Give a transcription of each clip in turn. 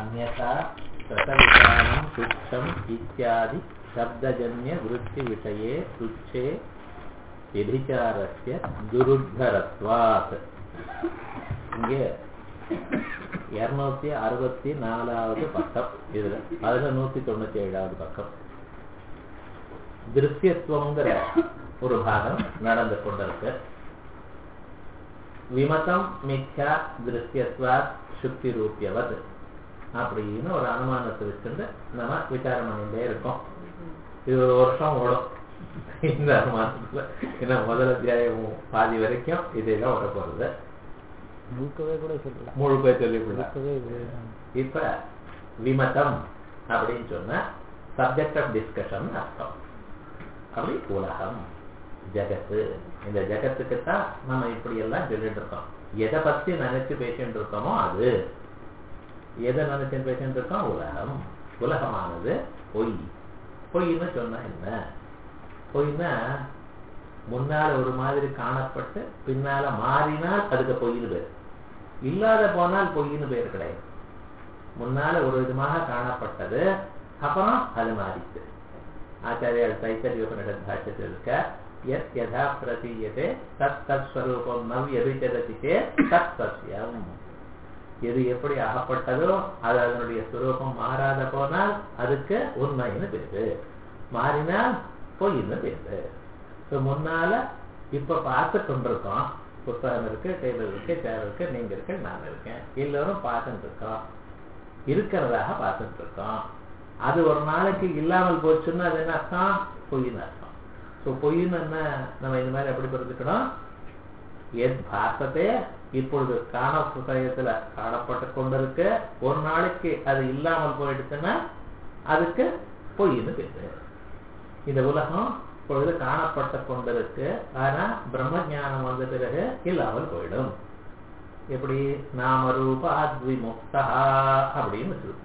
अन्यथा कृतविचारं तुच्छम् इत्यादि शब्दजन्यवृत्तिविषये तुच्छे व्यभिचारस्य துருத்தரத்வாத் இங்கே இருநூத்தி அறுபத்தி நாலாவது பக்கம் இதுல அதுல நூத்தி தொண்ணூத்தி ஏழாவது பக்கம் திருஷ்யத்துவங்கிற ஒரு பாகம் நடந்து கொண்டிருக்கு விமதம் மித்யா திருஷ்யத்வாத் சுக்தி ரூபியவத் அப்படின்னு ஒரு அனுமானத்தை வச்சுட்டு நம்ம விசாரம் பண்ணிட்டே இருக்கோம் இது ஒரு வருஷம் ஓடும் இந்த அனுமானத்துல ஏன்னா முதல் அத்தியாயம் பாதி வரைக்கும் இதெல்லாம் வர போறது முழுக்கவே கூட சொல்லலாம் முழுக்க சொல்லிவிடலாம் முழுக்கவே இது இப்ப விமதம் அப்படின்னு சொன்னா சப்ஜெக்ட் ஆஃப் டிஸ்கஷன் அர்த்தம் அப்படி உலகம் ஜகத்து இந்த ஜகத்துக்கு தான் நம்ம இப்படி எல்லாம் சொல்லிட்டு இருக்கோம் எதை பத்தி நினைச்சு பேசிட்டு இருக்கோமோ அது எதை நினைச்சு பேசிட்டு இருக்கோம் உலகம் உலகமானது பொய் பொய்ன்னு சொன்னா என்ன பொய்னா முன்னால ஒரு மாதிரி காணப்பட்டு பின்னால மாறினால் அதுக்கு பொய்னு பேர் இல்லாத போனால் பொய்னு பேர் கிடையாது முன்னால ஒரு விதமாக காணப்பட்டது அப்புறம் அது மாறிச்சு ஆச்சாரியால் தைத்தரிய உபனிஷத் பாஷ்யத்தில் இருக்க எத் யதா பிரதீயதே தத் தத் ஸ்வரூபம் நவ் எதிர்ச்சததி தத் சத்தியம் எது எப்படி அகப்பட்டதோ அது அதனுடைய ஸ்வரூபம் மாறாத போனால் அதுக்கு உண்மைன்னு பேரு மாறினால் பொய்ன்னு பேரு ஸோ முன்னால இப்ப பார்த்து கொண்டிருக்கோம் புத்தகம் இருக்கு டேபிள் இருக்கு சேர் இருக்கு நீங்க இருக்கு நான் இருக்கேன் எல்லோரும் பார்த்துட்டு இருக்கோம் இருக்கிறதாக பார்த்துட்டு இருக்கோம் அது ஒரு நாளைக்கு இல்லாமல் போச்சுன்னா அது என்ன அர்த்தம் பொய்ன்னு அர்த்தம் ஸோ பொய்ன்னு என்ன நம்ம இந்த மாதிரி எப்படி புரிஞ்சுக்கணும் எத் பாசத்தே இப்பொழுது காண புத்தகத்துல காணப்பட்டு கொண்டிருக்கு ஒரு நாளைக்கு அது இல்லாமல் போயிடுச்சுன்னா அதுக்கு பொய்ன்னு பேரு இந்த உலகம் இப்பொழுது காணப்பட்டு கொண்டிருக்கு ஆனா பிரம்ம ஞானம் வந்த பிறகு இல்லாமல் போயிடும் எப்படி நாமரூபா அத்விமுக்தா அப்படின்னு சொல்லி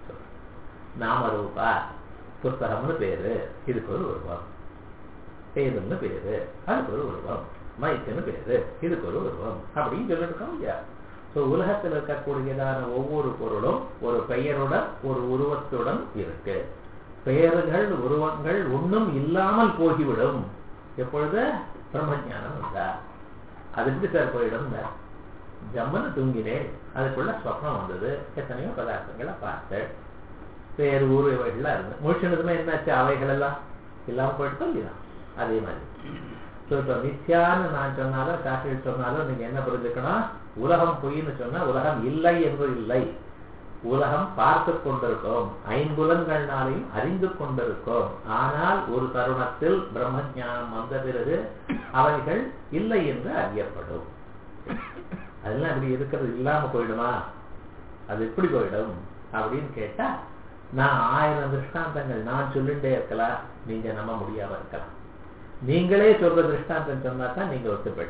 நாமரூபா புஸ்தகம்னு பேரு இதுக்கு ஒரு உருவம் டேபிள்னு பேரு அதுக்கு ஒரு உருவம் மைக்குன்னு பேரு இதுக்கு ஒரு உருவம் அப்படின்னு சொல்லிட்டு இருக்கோம் இல்லையா ஸோ உலகத்தில் இருக்கக்கூடியதான ஒவ்வொரு பொருளும் ஒரு பெயருடன் ஒரு உருவத்துடன் இருக்கு பெயர்கள் உருவங்கள் ஒன்றும் இல்லாமல் போகிவிடும் எப்பொழுது பிரம்மஞானம் வந்தா அதுக்கு சார் போயிடும் ஜம்மனு தூங்கினேன் அதுக்குள்ள சொப்னம் வந்தது எத்தனையோ பதார்த்தங்களை பார்த்தேன் பேர் ஊர் இவைகள்லாம் இருந்து முழிச்சுனதுமே என்னாச்சு அவைகள் எல்லாம் இல்லாம போயிட்டு இல்லையா அதே மாதிரி ஸோ இப்போ மித்யான்னு நான் சொன்னாலும் சாஸ்திரி சொன்னாலும் நீங்க என்ன புரிஞ்சுக்கணும் உலகம் பொய்ன்னு சொன்னா உலகம் இல்லை என்று இல்லை உலகம் பார்த்து கொண்டிருக்கோம் ஐம்புலன்கள்னாலையும் அறிந்து கொண்டிருக்கோம் ஆனால் ஒரு தருணத்தில் பிரம்ம ஞானம் வந்த பிறகு அவைகள் இல்லை என்று அறியப்படும் அதெல்லாம் அப்படி இருக்கிறது இல்லாம போயிடுமா அது எப்படி போயிடும் அப்படின்னு கேட்டா நான் ஆயிரம் திருஷ்டாந்தங்கள் நான் சொல்லிட்டே இருக்கலாம் நீங்க நம்ப முடியாம இருக்கலாம் நீங்களே சொல்ற திருஷ்டாந்தம் சொன்னா தான் நீங்க ஒத்துப்படு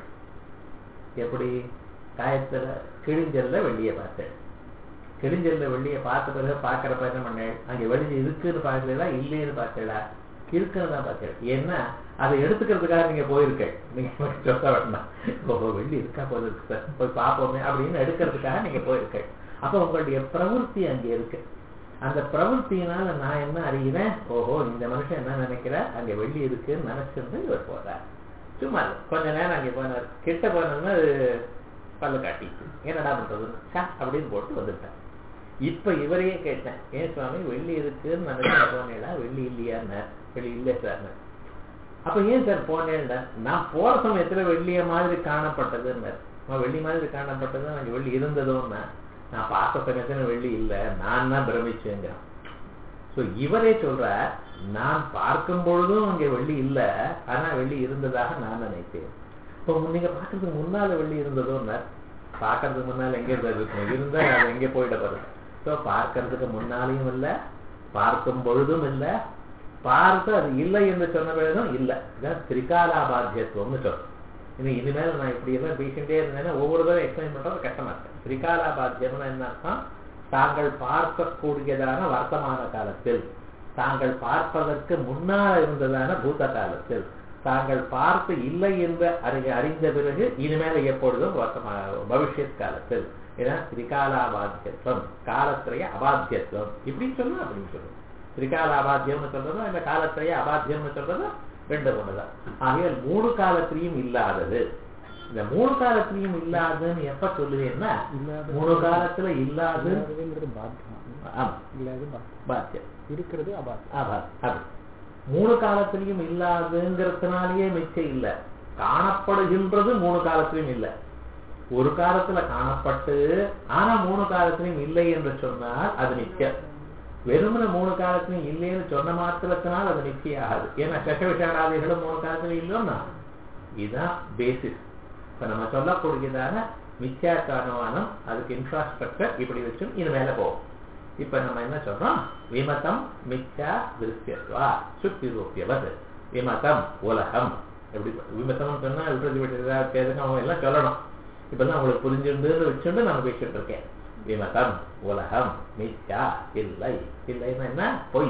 எப்படி காயத்துல கிழிஞ்சல்ல வெள்ளிய பார்த்தேன் கிழிஞ்சல்ல வெள்ளிய பார்த்த பிறகு பாக்குறப்ப என்ன பண்ணேன் அங்க வெளியே இருக்குன்னு பாக்கலா இல்லைன்னு பாக்கலா இருக்குன்னு தான் பார்த்தேன் ஏன்னா அதை எடுத்துக்கிறதுக்காக நீங்க போயிருக்க நீங்க சொல்ல வேண்டாம் ஓஹோ வெள்ளி இருக்கா போல இருக்கு சார் போய் பார்ப்போமே அப்படின்னு எடுக்கிறதுக்காக நீங்க போயிருக்க அப்ப உங்களுடைய பிரவருத்தி அங்க இருக்கு அந்த பிரவருத்தியினால நான் என்ன அறிகிறேன் ஓஹோ இந்த மனுஷன் என்ன நினைக்கிற அங்க வெள்ளி இருக்குன்னு நினைச்சிருந்து இவர் போறார் சும்மா கொஞ்ச நேரம் அங்கே போனார் கிட்ட போனதுன்னா அது பல்ல காட்டிச்சு என்னடா பண்றது அப்படின்னு போட்டு வந்துட்டேன் இப்ப இவரையே கேட்டேன் ஏன் சுவாமி வெள்ளி இருக்குன்னு நினைச்சு போனேடா வெள்ளி இல்லையான்னு வெள்ளி இல்லை சார் அப்ப ஏன் சார் போனேன்டா நான் போற சமயத்துல வெள்ளிய மாதிரி காணப்பட்டதுன்னு வெள்ளி மாதிரி காணப்பட்டது அங்க வெள்ளி இருந்ததுன்னா நான் பார்த்த சமயத்துல வெள்ளி இல்லை நான் தான் பிரமிச்சேங்கிறான் ஸோ இவரே சொல்ற நான் பார்க்கும் பொழுதும் அங்கே வெள்ளி இல்லை ஆனா வெள்ளி இருந்ததாக நான் நினைத்தேன் இப்போ நீங்க பார்க்கறதுக்கு முன்னால வெள்ளி இருந்ததோன்னு பார்க்கறதுக்கு முன்னால எங்கே இருக்கும் இருந்தா அது எங்கே போயிட போறது ஸோ பார்க்கறதுக்கு முன்னாலையும் இல்லை பார்க்கும் பொழுதும் இல்லை பார்த்து அது இல்லை என்று சொன்ன பிறகும் இல்லை இதான் திரிகாலாபாத்தியத்துவம்னு சொல்றோம் இனி இனிமேல் நான் இப்படி எல்லாம் பேசிட்டே இருந்தேன்னா ஒவ்வொரு தடவை எக்ஸ்பிளைன் பண்றது கஷ்டமா இருக்கு திரிகாலாபாத்தியம்னு என்ன அர்த்தம் தாங்கள் பார்க்கக்கூடியதான வர்த்தமான காலத்தில் தாங்கள் பார்ப்பதற்கு முன்னால் இருந்ததான பூத காலத்தில் தாங்கள் பார்த்து இல்லை என்று அறி அறிந்த பிறகு இனிமேல் எப்பொழுதும் வர்த்தமான பவிஷ்யத் காலத்தில் ஏன்னா திரிகாலாபாத்தியத்துவம் காலத்திரைய அபாத்தியத்துவம் இப்படி சொல்லணும் அப்படின்னு சொல்லணும் திரிகாலாபாத்தியம்னு சொல்றதும் இந்த காலத்திரைய அபாத்தியம்னு சொல்றதும் ரெண்டு ஒண்ணுதான் ஆகையால் மூணு காலத்திலையும் இல்லாதது இந்த மூணு காலத்திலையும் இல்லாதுன்னு எப்ப சொல்லுவேன்னா இல்லாத மூணு காலத்துல இல்லாது இல்லாததுங்கிறது பாத்தியம் ஆமா இல்லாத பாத்தியம் பாத்தியம் இருக்கிறது அபாத்தியம் ஆமா அது மூணு காலத்திலையும் இல்லாதுங்கிறதுனாலயே மிச்சம் இல்ல காணப்படுகின்றது மூணு காலத்திலையும் இல்ல ஒரு காலத்துல காணப்பட்டு ஆனா மூணு காலத்திலையும் இல்லை என்று சொன்னால் அது நிச்சயம் வெறுமன மூணு காலத்திலையும் இல்லைன்னு சொன்ன மாத்திரத்தினால் அது நிச்சயம் ஆகாது ஏன்னா சக விஷாராதிகளும் மூணு காலத்துல இல்லைன்னா இதுதான் பேசிஸ் இப்ப நம்ம சொல்லக்கூடியதான மித்யாத்வ அனுமானம் அதுக்கு இன்ஃப்ராஸ்ட்ரக்சர் இப்படி வச்சும் இது மேல போகும் இப்ப நம்ம என்ன சொல்றோம் விமதம் மித்யா திருஷ்யத்வா சுத்தி ரூபியவது விமதம் உலகம் எப்படி விமதம் சொன்னா விபரதி விட்டதா சேதகம் எல்லாம் சொல்லணும் இப்பதான் உங்களுக்கு புரிஞ்சிருந்தது வச்சுட்டு நான் பேசிட்டு இருக்கேன் விமதம் உலகம் மித்யா இல்லை இல்லைன்னா என்ன பொய்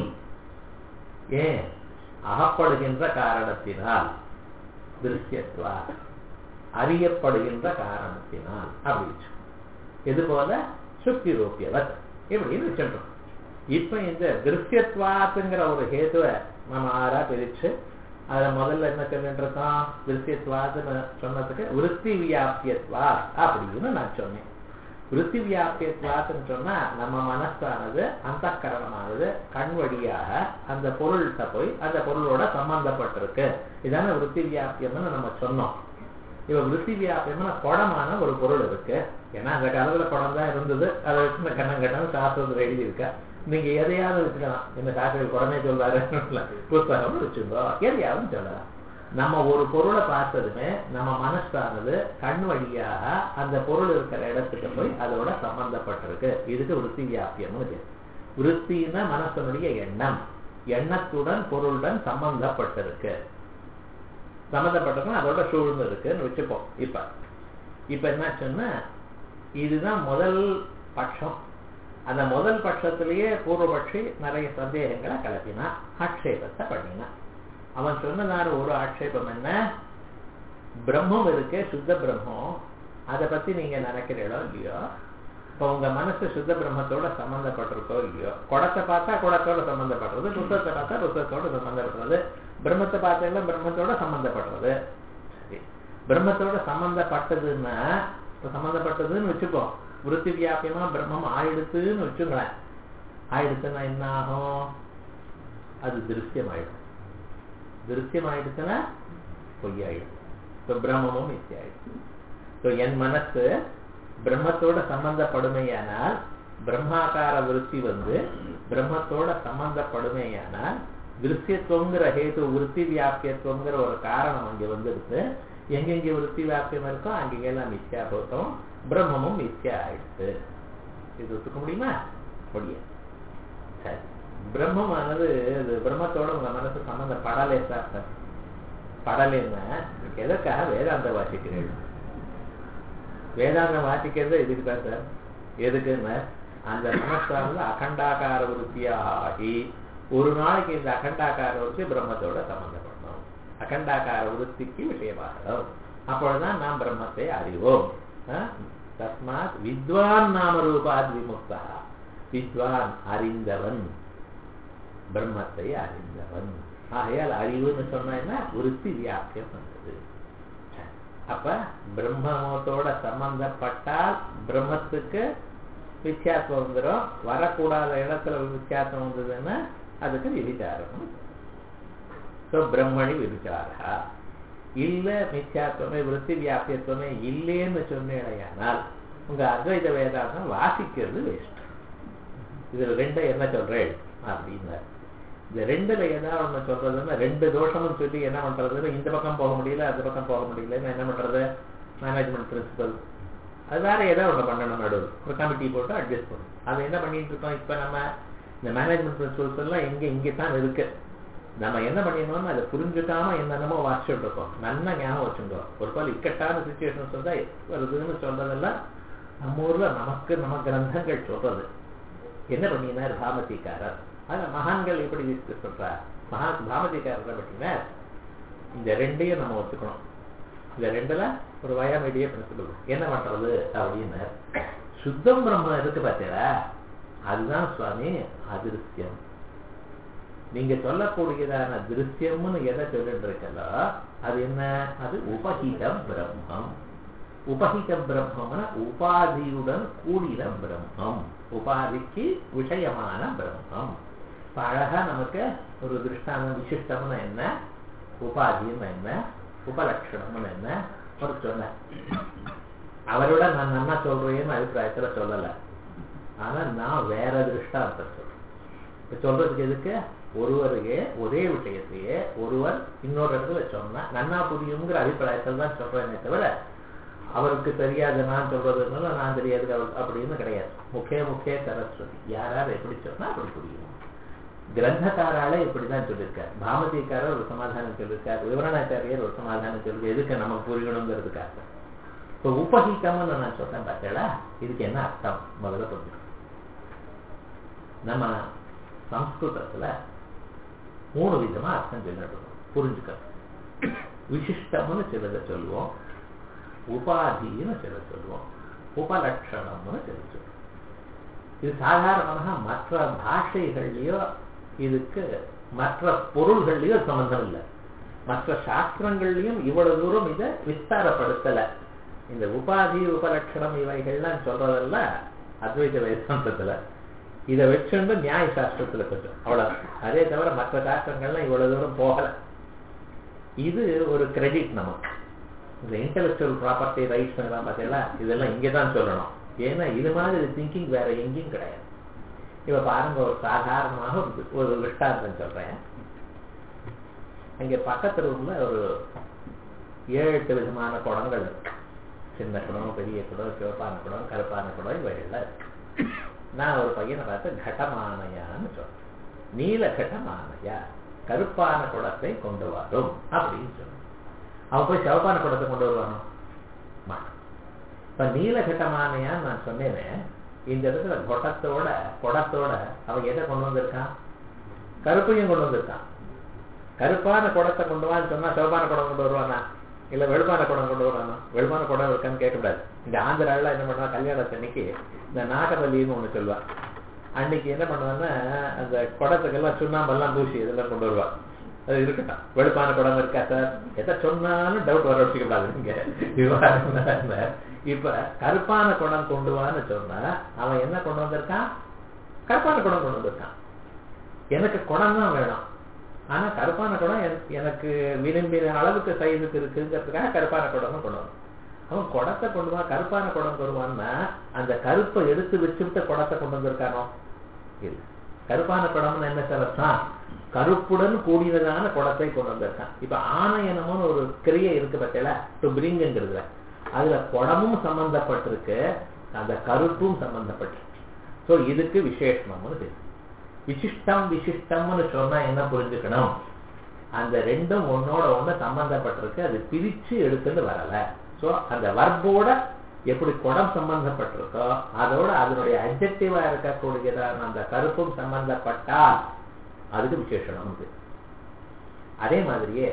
ஏன் அகப்படுகின்ற காரணத்தினால் திருஷ்யத்வா அறியப்படுகின்ற காரணத்தினால் அப்படி வச்சு இது போல சுக்தி ரூபியவத் இப்படின்னு வச்சுட்டோம் இப்ப இந்த திருஷ்யத்வாத்துங்கிற ஒரு ஹேதுவை நம்ம ஆறா பிரிச்சு அதுல முதல்ல என்ன சொல்லிட்டு இருக்கோம் திருஷ்யத்வாத்துன்னு சொன்னதுக்கு விருத்தி வியாபியத்வா அப்படின்னு நான் சொன்னேன் விருத்தி வியாபியத்வாத்துன்னு சொன்னா நம்ம மனசானது அந்த கரணமானது கண் வழியாக அந்த பொருள்கிட்ட போய் அந்த பொருளோட சம்பந்தப்பட்டிருக்கு இதான விருத்தி வியாபியம்னு நம்ம சொன்னோம் இவ விருத்தி வியாபியம்னா குடமான ஒரு பொருள் இருக்கு ஏன்னா அந்த காலத்துல குடம் தான் இருந்தது அதை வச்சு இந்த கண்ணம் கட்டம் சாஸ்திரத்துல எழுதியிருக்க நீங்க எதையாவது வச்சுக்கலாம் இந்த சாஸ்திரம் குடமே சொல்றாரு புஸ்தகம் வச்சுருந்தோ எதையாவது சொல்லலாம் நம்ம ஒரு பொருளை பார்த்ததுமே நம்ம மனசானது கண் வழியாக அந்த பொருள் இருக்கிற இடத்துக்கு போய் அதோட சம்பந்தப்பட்டிருக்கு இதுக்கு விருத்தி வியாபியம்னு பேர் விருத்தின்னா மனசனுடைய எண்ணம் எண்ணத்துடன் பொருளுடன் சம்பந்தப்பட்டிருக்கு சம்மந்தப்பட்டிருக்கும் அதோட சூழ்ந்து இருக்குன்னு வச்சுப்போம் இப்ப இப்ப என்ன சொன்னா இதுதான் முதல் பட்சம் அந்த முதல் பட்சத்திலேயே பூர்வபட்சி நிறைய சந்தேகங்களை கிளப்பினா ஆட்சேபத்தை பண்ணினான் அவன் சொன்னதான ஒரு ஆட்சேபம் என்ன பிரம்மம் இருக்கு சுத்த பிரம்மம் அதை பத்தி நீங்க நினைக்கிறீங்களோ இல்லையோ இப்ப உங்க மனசு சுத்த பிரம்மத்தோட சம்பந்தப்பட்டிருக்கோ இல்லையோ குடத்தை பார்த்தா குடத்தோட சம்பந்தப்படுறது புத்தகத்தை பார்த்தா புத்தகத்தோட சம்பந்தப்படுறது பிரம்மத்தை பார்த்தீங்கன்னா பிரம்மத்தோட சம்பந்தப்படுறது சரி பிரம்மத்தோட சம்பந்தப்பட்டதுன்னா இப்ப சம்பந்தப்பட்டதுன்னு வச்சுப்போம் விருத்தி வியாபியமா பிரம்மம் ஆயிடுத்துன்னு வச்சுங்களேன் ஆயிடுச்சுன்னா என்ன ஆகும் அது திருஷ்யம் ஆயிடும் திருஷ்யம் ஆயிடுச்சுன்னா பொய்யாயிடும் இப்ப பிரம்மமும் மித்தியாயிடும் ஸோ என் மனசு பிரம்மத்தோட சம்பந்தப்படுமையானால் பிரம்மாகார விருத்தி வந்து பிரம்மத்தோட சம்பந்தப்படுமையானால் விருத்தியத்துவங்கிற ஹேது விருத்தி வியாபியத்துவங்கிற ஒரு காரணம் அங்க வந்துடுது எங்கெங்க விருத்தி வியாபியம் இருக்கோ அங்கெங்கெல்லாம் மித்யா போட்டோம் பிரம்மமும் மித்யா ஆயிடுது இது ஒத்துக்க முடியுமா முடியாது சரி பிரம்மமானது இது பிரம்மத்தோட உங்க மனசு சம்பந்தப்படலே சார் சார் படலைன்னா எதற்காக வேதாந்த வாசிக்கிறீர்கள் வேதாந்தம் வாசிக்கிறது இதுக்கு தான் சார் எதுக்குன்னு அந்த மனசானது அகண்டாகார விருத்தியாக ஆகி ஒரு நாளைக்கு இந்த அகண்டாகார விருத்தி பிரம்மத்தோட சம்பந்தப்படணும் அகண்டாகார விருத்திக்கு விஷயமாகணும் அப்பொழுதுதான் நாம் பிரம்மத்தை அறிவோம் தஸ்மாத் வித்வான் நாம ரூபாத் விமுக்தா வித்வான் அறிந்தவன் பிரம்மத்தை அறிந்தவன் ஆகையால் அறிவுன்னு சொன்னா விருத்தி வியாபியம் வந்தது அப்ப பிரம்மத்தோட சம்பந்தப்பட்டால் பிரம்மத்துக்கு வித்தியாசம் வந்துடும் வரக்கூடாத இடத்துல வித்தியாசம் வந்ததுன்னா அதுக்கு விபிச்சாரம் ஸோ பிரம்மணி விபிச்சாரா இல்ல மித்யாத்வமே விருத்தி வியாபியத்துவமே இல்லேன்னு சொன்னேடையானால் உங்க அத்வைத வேதாந்தம் வாசிக்கிறது வேஸ்ட் இதுல ரெண்டை என்ன சொல்றேன் அப்படின்னாரு இந்த ரெண்டுல ஏதாவது ஒண்ணு சொல்றதுன்னா ரெண்டு தோஷம்னு சொல்லி என்ன பண்றதுன்னு இந்த பக்கம் போக முடியல அந்த பக்கம் போக முடியலன்னு என்ன பண்றது மேனேஜ்மெண்ட் பிரின்சிபல் அது வேற ஏதாவது ஒண்ணு பண்ணணும் நடுவில் ஒரு கமிட்டி போட்டு அட்ஜஸ்ட் பண்ணும் அதை என்ன பண்ணிட்டு இருக்கோம் இப்ப நம்ம இந்த மேனேஜ்மெண்ட் பிரின்சிபல்ஸ் எல்லாம் எங்க இங்கே தான் இருக்கு நம்ம என்ன பண்ணிடணும்னு அதை புரிஞ்சுக்காம என்னென்னமோ வாசிச்சுட்டு இருக்கோம் நல்லா ஞாபகம் வச்சுக்கோ ஒரு பால் இக்கட்டான சுச்சுவேஷன் வந்தா வருதுன்னு சொல்றதெல்லாம் நம்ம ஊர்ல நமக்கு நம்ம கிரந்தங்கள் சொல்றது என்ன பண்ணினார் பாமதிக்காரர் ஆனா மகான்கள் எப்படி சொல்றார் மகா பாமதிக்காரர் பார்த்தீங்கன்னா இந்த ரெண்டையும் நம்ம ஒத்துக்கணும் இந்த ரெண்டுல ஒரு வயமீடிய பிரின்சிபல் என்ன பண்றது அப்படின்னு சுத்தம் பிரம்மம் இருக்கு பார்த்தீங்களா அதுதான் சுவாமி அதிருஷ்யம் நீங்க சொல்லக்கூடியதான திருஷ்யம்னு எதை சொல்லிட்டு இருக்கலோ அது என்ன அது உபஹிதம் பிரம்மம் உபஹிதம் பிரம்மம்னா உபாதியுடன் கூடின பிரம்மம் உபாதிக்கு விஷயமான பிரம்மம் இப்ப அழகா நமக்கு ஒரு திருஷ்டாந்தம் விசிஷ்டம்னு என்ன உபாதின்னு என்ன உபலட்சணம்னு என்ன ஒரு சொன்ன அவரோட நான் நன்னா சொல்றேன்னு அபிப்பிராயத்துல சொல்லல ஆனா நான் வேற திருஷ்டாந்தம் சொல்றேன் இப்ப சொல்றதுக்கு எதுக்கு ஒருவருக்கே ஒரே விஷயத்தையே ஒருவர் இன்னொரு இடத்துல சொன்னா நன்னா புரியுங்கிற அபிப்பிராயத்தில் தான் சொல்றேனே தவிர அவருக்கு தெரியாத நான் சொல்றதுனால நான் தெரியாது அவர் அப்படின்னு கிடையாது முக்கிய முக்கிய சரஸ்வதி யார் யார் எப்படி சொன்னா அப்படி புரியும் கிரந்தக்காராலே இப்படிதான் சொல்லியிருக்கார் பாமதிக்காரர் ஒரு சமாதானம் சொல்லியிருக்கார் விவரணாச்சாரியர் ஒரு சமாதானம் சொல்லியிருக்கார் எதுக்கு நமக்கு புரியணுங்கிறதுக்காக இப்போ உபகிக்கம்னு நான் சொல்றேன் பார்த்தீங்களா இதுக்கு என்ன அர்த்தம் முதல்ல புரிஞ்சுக்கணும் நம்ம சம்ஸ்கிருதத்துல மூணு விதமா அர்த்தம் சொல்லிட்டு புரிஞ்சுக்கணும் விசிஷ்டம்னு சிலதை சொல்லுவோம் உபாதின்னு சில சொல்லுவோம் உபலட்சணம்னு சில சொல்லுவோம் இது சாதாரணமாக மற்ற பாஷைகள்லயோ இதுக்கு மற்ற பொருள்கள்லயோ சம்பந்தம் இல்லை மற்ற சாஸ்திரங்கள்லயும் இவ்வளவு தூரம் இதை விஸ்தாரப்படுத்தல இந்த உபாதி உபலட்சணம் இவைகள்லாம் சொல்றதெல்லாம் அத்வைத வேதாந்தத்துல இதை வச்சுண்டு நியாய சாஸ்திரத்துல கொஞ்சம் அவ்வளவு அதே தவிர மற்ற சாஸ்திரங்கள்லாம் இவ்வளவு தூரம் போகல இது ஒரு கிரெடிட் நமக்கு இந்த இன்டெலக்சுவல் ப்ராப்பர்ட்டி ரைட்ஸ் எல்லாம் பார்த்தீங்களா இதெல்லாம் இங்கே தான் சொல்லணும் ஏன்னா இது மாதிரி திங்கிங் வேற எங்கேயும் கிடையாது இப்ப பாருங்க ஒரு சாதாரணமாக ஒரு ஒரு விஷ்டாந்தம் சொல்றேன் அங்கே பக்கத்து ரூம்ல ஒரு ஏழு எட்டு விதமான குடங்கள் இருக்கு சின்ன குடம் பெரிய குடம் சிவப்பான குடம் கருப்பான குடம் இவைகள்லாம் இருக்கு நான் ஒரு பையனை பார்த்து கடமானையான்னு சொல்றேன் நீல கடமானையா கருப்பான குடத்தை கொண்டு வரும் அப்படின்னு சொன்னேன் அவன் போய் சிவப்பான குடத்தை கொண்டு வருவானோ மாட்டான் இப்ப நீலகட்டமானையான்னு நான் சொன்னேனே இந்த இடத்துல குடத்தோட குடத்தோட அவன் எதை கொண்டு வந்திருக்கான் கருப்பையும் கொண்டு வந்திருக்கான் கருப்பான குடத்தை கொண்டு வான்னு சொன்னா சிவப்பான குடம் கொண்டு வருவானா இல்ல வெளுப்பான குடம் கொண்டு வருவானா வெளுப்பான குடம் இருக்கான்னு கேட்கக்கூடாது இந்த ஆந்திரால என்ன பண்ணுவா கல்யாணத்தன்னைக்கு இந்த நாகவல்லின்னு ஒண்ணு சொல்லுவா அன்னைக்கு என்ன பண்ணுவான்னா அந்த குடத்துக்கெல்லாம் சுண்ணாம்பெல்லாம் பூசி இதெல்லாம் கொண்டு வருவா அது இருக்கட்டும் வெளுப்பான குடம் இருக்கா சார் எதை சொன்னாலும் டவுட் வர வச்சுக்கூடாது இங்க விவகாரம் இப்ப கருப்பான குடம் கொண்டு வான்னு சொன்னா அவன் என்ன கொண்டு வந்திருக்கான் கருப்பான குடம் கொண்டு வந்திருக்கான் எனக்கு குடம் தான் வேணும் ஆனா கருப்பான குடம் எனக்கு விரும்பின அளவுக்கு சைஸுக்கு இருக்குங்கிறதுக்காக கருப்பான குடம் கொண்டு வந்தான் அவன் குடத்தை கொண்டு வா கருப்பான குடம் வருவான்னா அந்த கருப்பை எடுத்து வச்சுவிட்ட குடத்தை கொண்டு வந்திருக்கானோ இல்ல கருப்பான குடம்னு என்ன சார் கருப்புடன் கூடினதான குடத்தை கொண்டு வந்திருக்கான் இப்ப ஆணையனமும் ஒரு கிரியை இருக்கு பத்தியில டு பிரிங்கிறதுல அதுல குடமும் சம்பந்தப்பட்டிருக்கு அந்த கருப்பும் சம்பந்தப்பட்டிருக்கு சோ இதுக்கு விசேஷம்னு பேரு விசிஷ்டம் விசிஷ்டம்னு சொன்னா என்ன புரிஞ்சுக்கணும் அந்த ரெண்டும் ஒன்னோட ஒண்ணு சம்பந்தப்பட்டிருக்கு அது பிரிச்சு எடுத்துட்டு வரல சோ அந்த வர்போட எப்படி குடம் சம்பந்தப்பட்டிருக்கோ அதோட அதனுடைய அப்ஜெக்டிவா இருக்கக்கூடியதான அந்த கருப்பும் சம்பந்தப்பட்டால் அதுக்கு விசேஷனம் உண்டு அதே மாதிரியே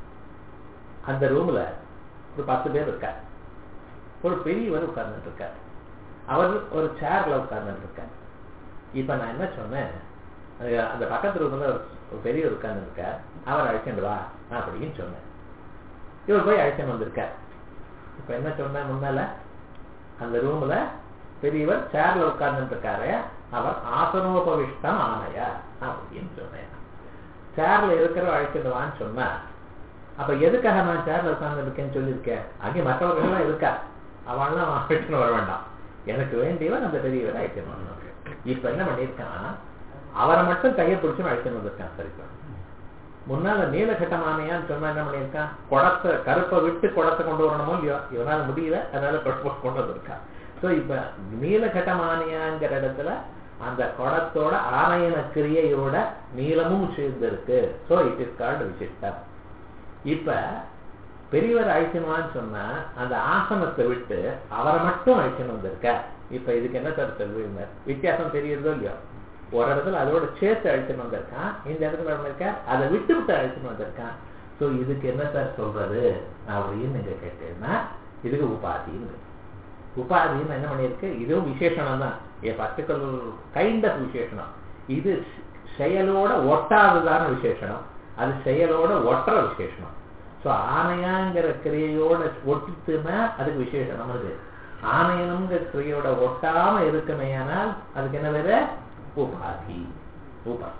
அந்த ரூம்ல ஒரு பத்து பேர் இருக்கார் ஒரு பெரியவர் உட்கார்ந்துட்டு இருக்கார் அவர் ஒரு சேர்ல உட்கார்ந்துட்டு இருக்கார் இப்ப நான் என்ன சொன்னேன் அந்த பக்கத்து ரூம்ல ஒரு பெரியவர் உட்கார்ந்து இருக்கார் அவர் அழைச்சிட்டு வா அப்படின்னு சொன்னேன் இவர் போய் அழைச்சிட்டு வந்திருக்கார் இப்ப என்ன சொன்ன முன்னால அந்த ரூம்ல பெரியவர் சேர்ல உட்கார்ந்துட்டு இருக்காரு அவர் ஆசனோபவிஷ்டம் ஆனையா அப்படின்னு சொன்னேன் சேர்ல இருக்கிற அழைச்சிட்டு வான்னு சொன்னா அப்ப எதுக்காக நான் சேர்ல உட்கார்ந்து இருக்கேன்னு சொல்லியிருக்கேன் அங்கே மற்றவர்கள் எல்லாம் இருக்கா அவன்லாம் அழைச்சிட்டு வர வேண்டாம் எனக்கு வேண்டியவன் அந்த பெரியவரை அழைச்சிட்டு வரணும் இப்ப என்ன பண்ணியிருக்கான் அவரை மட்டும் கையை பிடிச்சு அழைச்சிட்டு வந்திருக்கான் சரிப்பா முன்னால நீலகட்டமானையான்னு சொன்னா என்ன பண்ணியிருக்கான் குடத்தை கருப்பை விட்டு குடத்தை கொண்டு வரணுமோ இல்லையோ இவனால முடியல அதனால கொண்டு வந்திருக்கான் சோ இப்ப நீலகட்டமானியாங்கிற இடத்துல அந்த குடத்தோட ஆணையன கிரியையோட நீளமும் சேர்ந்திருக்கு சோ இட் இஸ் கால்டு விசிஷ்டம் இப்ப பெரியவர் அழிக்கணும்னு சொன்னா அந்த ஆசனத்தை விட்டு அவரை மட்டும் அழிக்கணும் வந்திருக்க இப்ப இதுக்கு என்ன சார் சொல்வீங்க வித்தியாசம் தெரியுறதோ இல்லையோ ஒரு இடத்துல அதோட சேர்த்து அழிச்சுன்னு வந்திருக்கான் இந்த இடத்துல வந்திருக்க அதை விட்டு விட்டு அழிச்சுன்னு வந்திருக்கான் சோ இதுக்கு என்ன சார் சொல்றது அப்படின்னு நீங்க கேட்டீங்கன்னா இதுக்கு உபாதின்னு உபாதின்னு என்ன பண்ணியிருக்கு இதுவும் விசேஷணம் தான் ஏ பர்டிகுலர் கைண்ட் ஆஃப் விசேஷணம் இது செயலோட ஒட்டாததான விசேஷணம் அது செயலோட ஒட்டுற விசேஷணம் ஸோ ஆணையாங்கிற கிரியையோட ஒட்டித்துனா அதுக்கு விசேஷணம் அது ஆணையனம்ங்கிற கிரியையோட ஒட்டாம இருக்குமேயானால் அதுக்கு என்ன வேற உபாதி உபாதி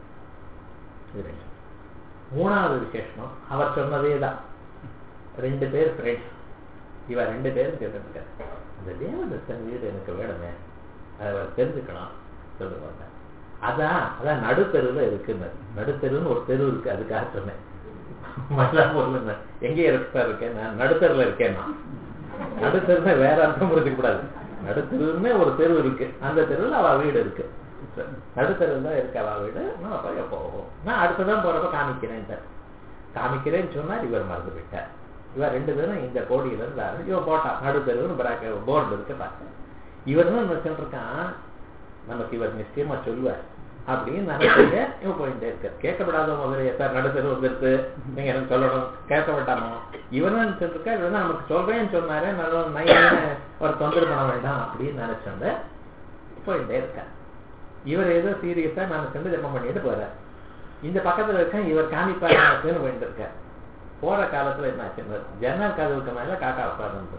இது ரெண்டு. மூணாவது விசேஷம் அவர் சொன்னதே தான் ரெண்டு பேர் ஃப்ரெண்ட்ஸ் இவ ரெண்டு பேரும் கேட்டுருக்காரு அந்த தேவதத்தன் வீடு எனக்கு வேணுமே அதை அவர் தெரிஞ்சுக்கணும் சொல்லுவாங்க அதான் அதான் நடுத்தெருவில் இருக்குன்னு நடுத்தெருன்னு ஒரு தெரு இருக்கு அதுக்காக சொன்னேன் மயிலாப்பூர்ல எங்க இருக்கா இருக்கேன் நான் நடுத்தெருவில் இருக்கேன் நான் நடுத்தெருன்னா வேற அர்த்தம் புரிஞ்சுக்க கூடாது நடுத்தெருன்னு ஒரு தெரு இருக்கு அந்த தெருவில் அவ வீடு இருக்கு நடுத்தெருவில் தான் இருக்கு அவ வீடு நான் போய் போவோம் நான் அடுத்ததான் போறப்ப காமிக்கிறேன் சார் காமிக்கிறேன்னு சொன்னார் இவர் மறந்து விட்டார் இவர் ரெண்டு பேரும் இந்த கோடியில இருந்தாரு இவன் போட்டான் நடுத்தெருவுன்னு பிராக்க போர்டு இருக்கு பார்த்தேன் இவர் தான் நினைச்சுட்டு இருக்கான் நமக்கு இவர் நிச்சயமா சொல்லுவார் அப்படின்னு நினைச்சிட்டு இவன் போயிட்டே இருக்கார் கேட்கப்படாத முதல்ல சார் நடுத்தெரு வந்துருக்கு நீங்க எனக்கு சொல்லணும் கேட்க வேண்டாமோ இவன் தான் நினைச்சிட்டு இருக்கா இவர் தான் நமக்கு சொல்றேன்னு சொன்னாரு நல்ல நைன்னு ஒரு தொந்தரவு பண்ண வேண்டாம் அப்படின்னு நினைச்சோங்க போயிட்டே இருக்கார் இவர் ஏதோ சீரியஸா நினைச்சுட்டு ஜெபம் பண்ணிட்டு போறார் இந்த பக்கத்துல இருக்க இவர் காமிப்பாருன்னு போயிட்டு இருக்கார் போற காலத்துல என்ன ஆச்சுன்னா ஜன்னல் கதவுக்கு மேல காக்கா உட்கார்ந்து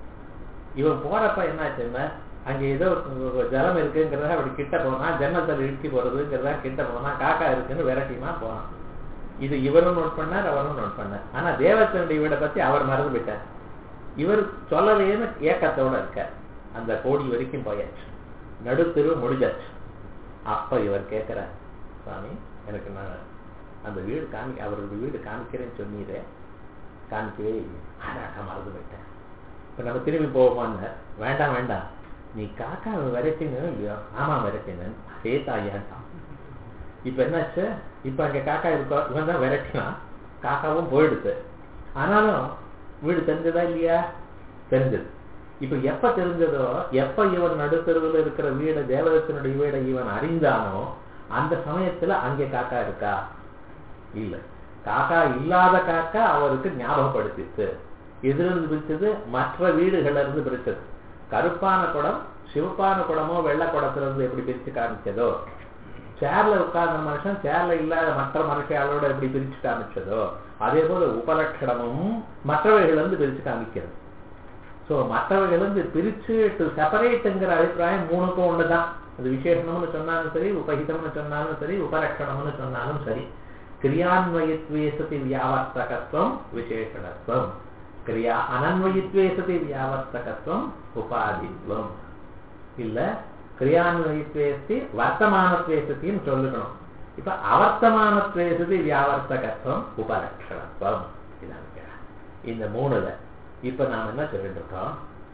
இவன் போறப்ப என்ன ஆச்சுன்னா அங்க ஏதோ ஒரு ஜலம் இருக்குங்கிறத அப்படி கிட்ட போனா ஜன்னல் தள்ளி இழுக்கி போறதுங்கிறதா கிட்ட போனா காக்கா இருக்குன்னு விரட்டினா போனான் இது இவரும் நோட் பண்ணார் அவரும் நோட் பண்ணார் ஆனா தேவத்தனுடைய வீடை பத்தி அவர் மறந்து விட்டார் இவர் சொல்லலையேன்னு ஏக்கத்தோட இருக்கார் அந்த கோடி வரைக்கும் போயாச்சு நடுத்தெரு முடிஞ்சாச்சு அப்ப இவர் கேட்கிறார் சுவாமி எனக்கு நான் அந்த வீடு காமி அவருடைய வீடு காமிக்கிறேன்னு சொன்னீரே காமிக்கவே இல்லை அடாக்கா மறந்து போயிட்டேன் இப்ப நம்ம திரும்பி போவோமான்னு வேண்டாம் வேண்டாம் நீ காக்காவை விரட்டினோ இல்லையோ ஆமா விரட்டினேன் அதே தாயான்ட்டான் இப்ப என்னாச்சு இப்ப அங்க காக்கா இருக்கோ இவன் தான் விரட்டினான் காக்காவும் போயிடுது ஆனாலும் வீடு தெரிஞ்சதா இல்லையா தெரிஞ்சது இப்ப எப்ப தெரிஞ்சதோ எப்ப இவன் நடுத்தருவில் இருக்கிற வீடு தேவதத்தினுடைய வீடை இவன் அறிந்தானோ அந்த சமயத்துல அங்கே காக்கா இருக்கா இல்ல காக்கா இல்லாத காக்கா அவருக்கு ஞாபகப்படுத்திச்சு எதிலிருந்து பிரிச்சது மற்ற வீடுகள்ல இருந்து பிரிச்சது கருப்பான குடம் சிவப்பான குடமோ வெள்ளை குடத்துல இருந்து எப்படி பிரிச்சு காமிச்சதோ சேர்ல உட்கார்ந்த மனுஷன் சேர்ல இல்லாத மற்ற மனுஷாலோட எப்படி பிரிச்சு காமிச்சதோ அதே போல உபலட்சணமும் மற்றவைகள் இருந்து பிரிச்சு காமிக்கிறது சோ மற்றவைகள் இருந்து பிரிச்சு டு செப்பரேட்டுங்கிற அபிப்பிராயம் மூணுக்கும் ஒண்ணுதான் அது விசேஷம்னு சொன்னாலும் சரி உபகிதம்னு சொன்னாலும் சரி உபலட்சணம்னு சொன்னாலும் சரி கிரியான்வயத்வே சதி வியாவர்த்தகத்துவம் விசேஷணத்துவம் கிரியா அனன்வயித்வே சதி வியாவர்த்தகத்துவம் உபாதித்வம் இல்ல கிரியான்வயித்வேஸ்தி வர்த்தமானத்வேசத்தின்னு சொல்லிக்கணும் இப்ப அவர்த்தமானத்வேசதி வியாவர்த்தகத்துவம் உபலட்சணத்துவம் இதான் இந்த மூணுல இப்ப நாம என்ன சொல்லிட்டு இருக்கோம்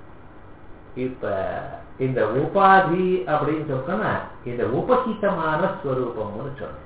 இப்ப இந்த உபாதி அப்படின்னு சொன்னா இந்த உபகிதமான ஸ்வரூபம்னு சொன்னேன்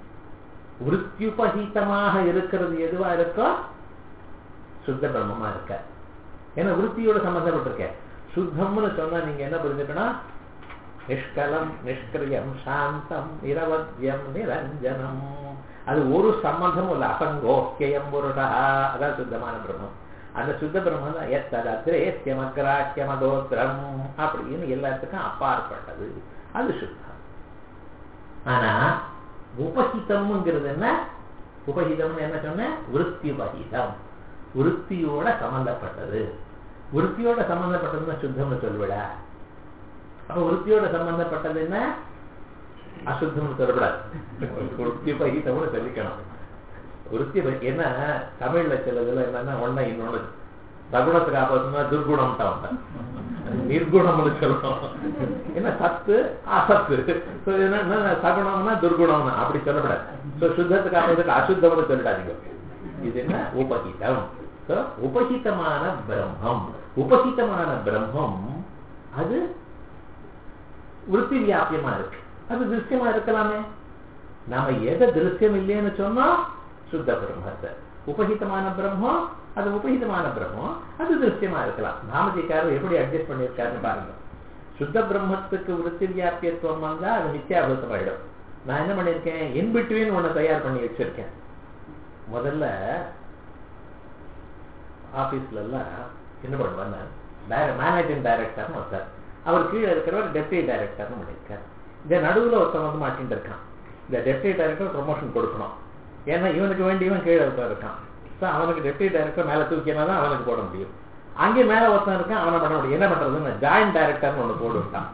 விற்த்தியுபகிதமாக இருக்கிறது எதுவா இருக்கோ சுத்த பிரம்மமா இருக்க ஏன்னா விற்த்தியோட சம்பந்தப்பட்டிருக்க சுத்தம்னு சொன்னா நீங்க என்ன புரிஞ்சுக்கணும் நிஷ்கலம் நிஷ்கிரியம் சாந்தம் நிரவத்தியம் நிரஞ்சனம் அது ஒரு சம்பந்தமும் இல்ல அசங்கோக்கியம் புருஷா அதான் சுத்தமான பிரம்மம் அந்த சுத்த பிரம்மம் தான் எத்தது அத்திரேஸ்யமக்ராக்கியமதோத்திரம் அப்படின்னு எல்லாத்துக்கும் அப்பாற்பட்டது அது சுத்தம் ஆனா உபஹிதம்ங்கிறது என்ன உபஹிதம்னு என்ன சொன்ன விற்பி உபஹிதம் விற்த்தியோட சம்பந்தப்பட்டது விற்த்தியோட சம்பந்தப்பட்டதுன்னா சுத்தம்னு சொல்விட அப்ப விற்த்தியோட சம்பந்தப்பட்டது என்ன அசுத்தம்னு சொல்லக்கூடாது விற்பி உபஹிதம்னு சொல்லிக்கணும் விற்பி என்ன தமிழ்ல சிலதுல என்னன்னா ஒன்னா இன்னொன்னு சகுணத்துக்கு ஆபத்துனா துர்குணம் தான் நிர்குணம்னு சொல்லணும் என்ன சத்து அசத்து என்ன சகுணம்னா துர்குணம்னா அப்படி சொல்லக்கூடாது ஸோ சுத்தத்துக்கு ஆபத்துக்கு அசுத்தம்னு சொல்லிடாதீங்க இது என்ன உபகிதம் உபகிதமான பிரம்மம் உபகிதமான பிரம்மம் அது விற்பி வியாபியமா இருக்கு அது திருஷ்யமா இருக்கலாமே நாம எதை திருஷ்யம் இல்லைன்னு சொன்னா சுத்த பிரம்மத்தை உபகிதமான பிரம்மம் அது உபகிதமான பிரம்மம் அது திருஷ்யமா இருக்கலாம் நாமதிக்காரர் எப்படி அட்ஜஸ்ட் பண்ணியிருக்காருன்னு பாருங்க சுத்த பிரம்மத்துக்கு விருத்தி வியாபியத்துவம் வந்தா அது நித்தியாபூத்தம் ஆயிடும் நான் என்ன பண்ணிருக்கேன் இன்பிட்வீன் ஒண்ணு தயார் பண்ணி வச்சிருக்கேன் முதல்ல ஆபீஸ்ல எல்லாம் என்ன பண்ணுவேன் மேனேஜிங் டைரக்டர்னு ஒருத்தர் அவர் கீழே இருக்கிறவர் டெப்டி டைரக்டர்னு பண்ணியிருக்கார் இந்த நடுவுல ஒருத்தன் வந்து மாட்டின்னு இருக்கான் இந்த டெப்டி டைரக்டர் ப்ரொமோஷன் கொடுக்கணும் ஏன்னா இவனுக்கு வேண்டியவன் கீழே ஒருத்தன் இருக்கான் ஸோ அவனுக்கு டெப்டி டைரக்டர் மேலே தூக்கினா தான் அவனுக்கு போட முடியும் அங்கே மேலே ஒருத்தன் இருக்கான் அவனை பண்ண முடியும் என்ன பண்றதுன்னு ஜாயிண்ட் டைரக்டர்னு ஒன்று போட்டு விட்டான்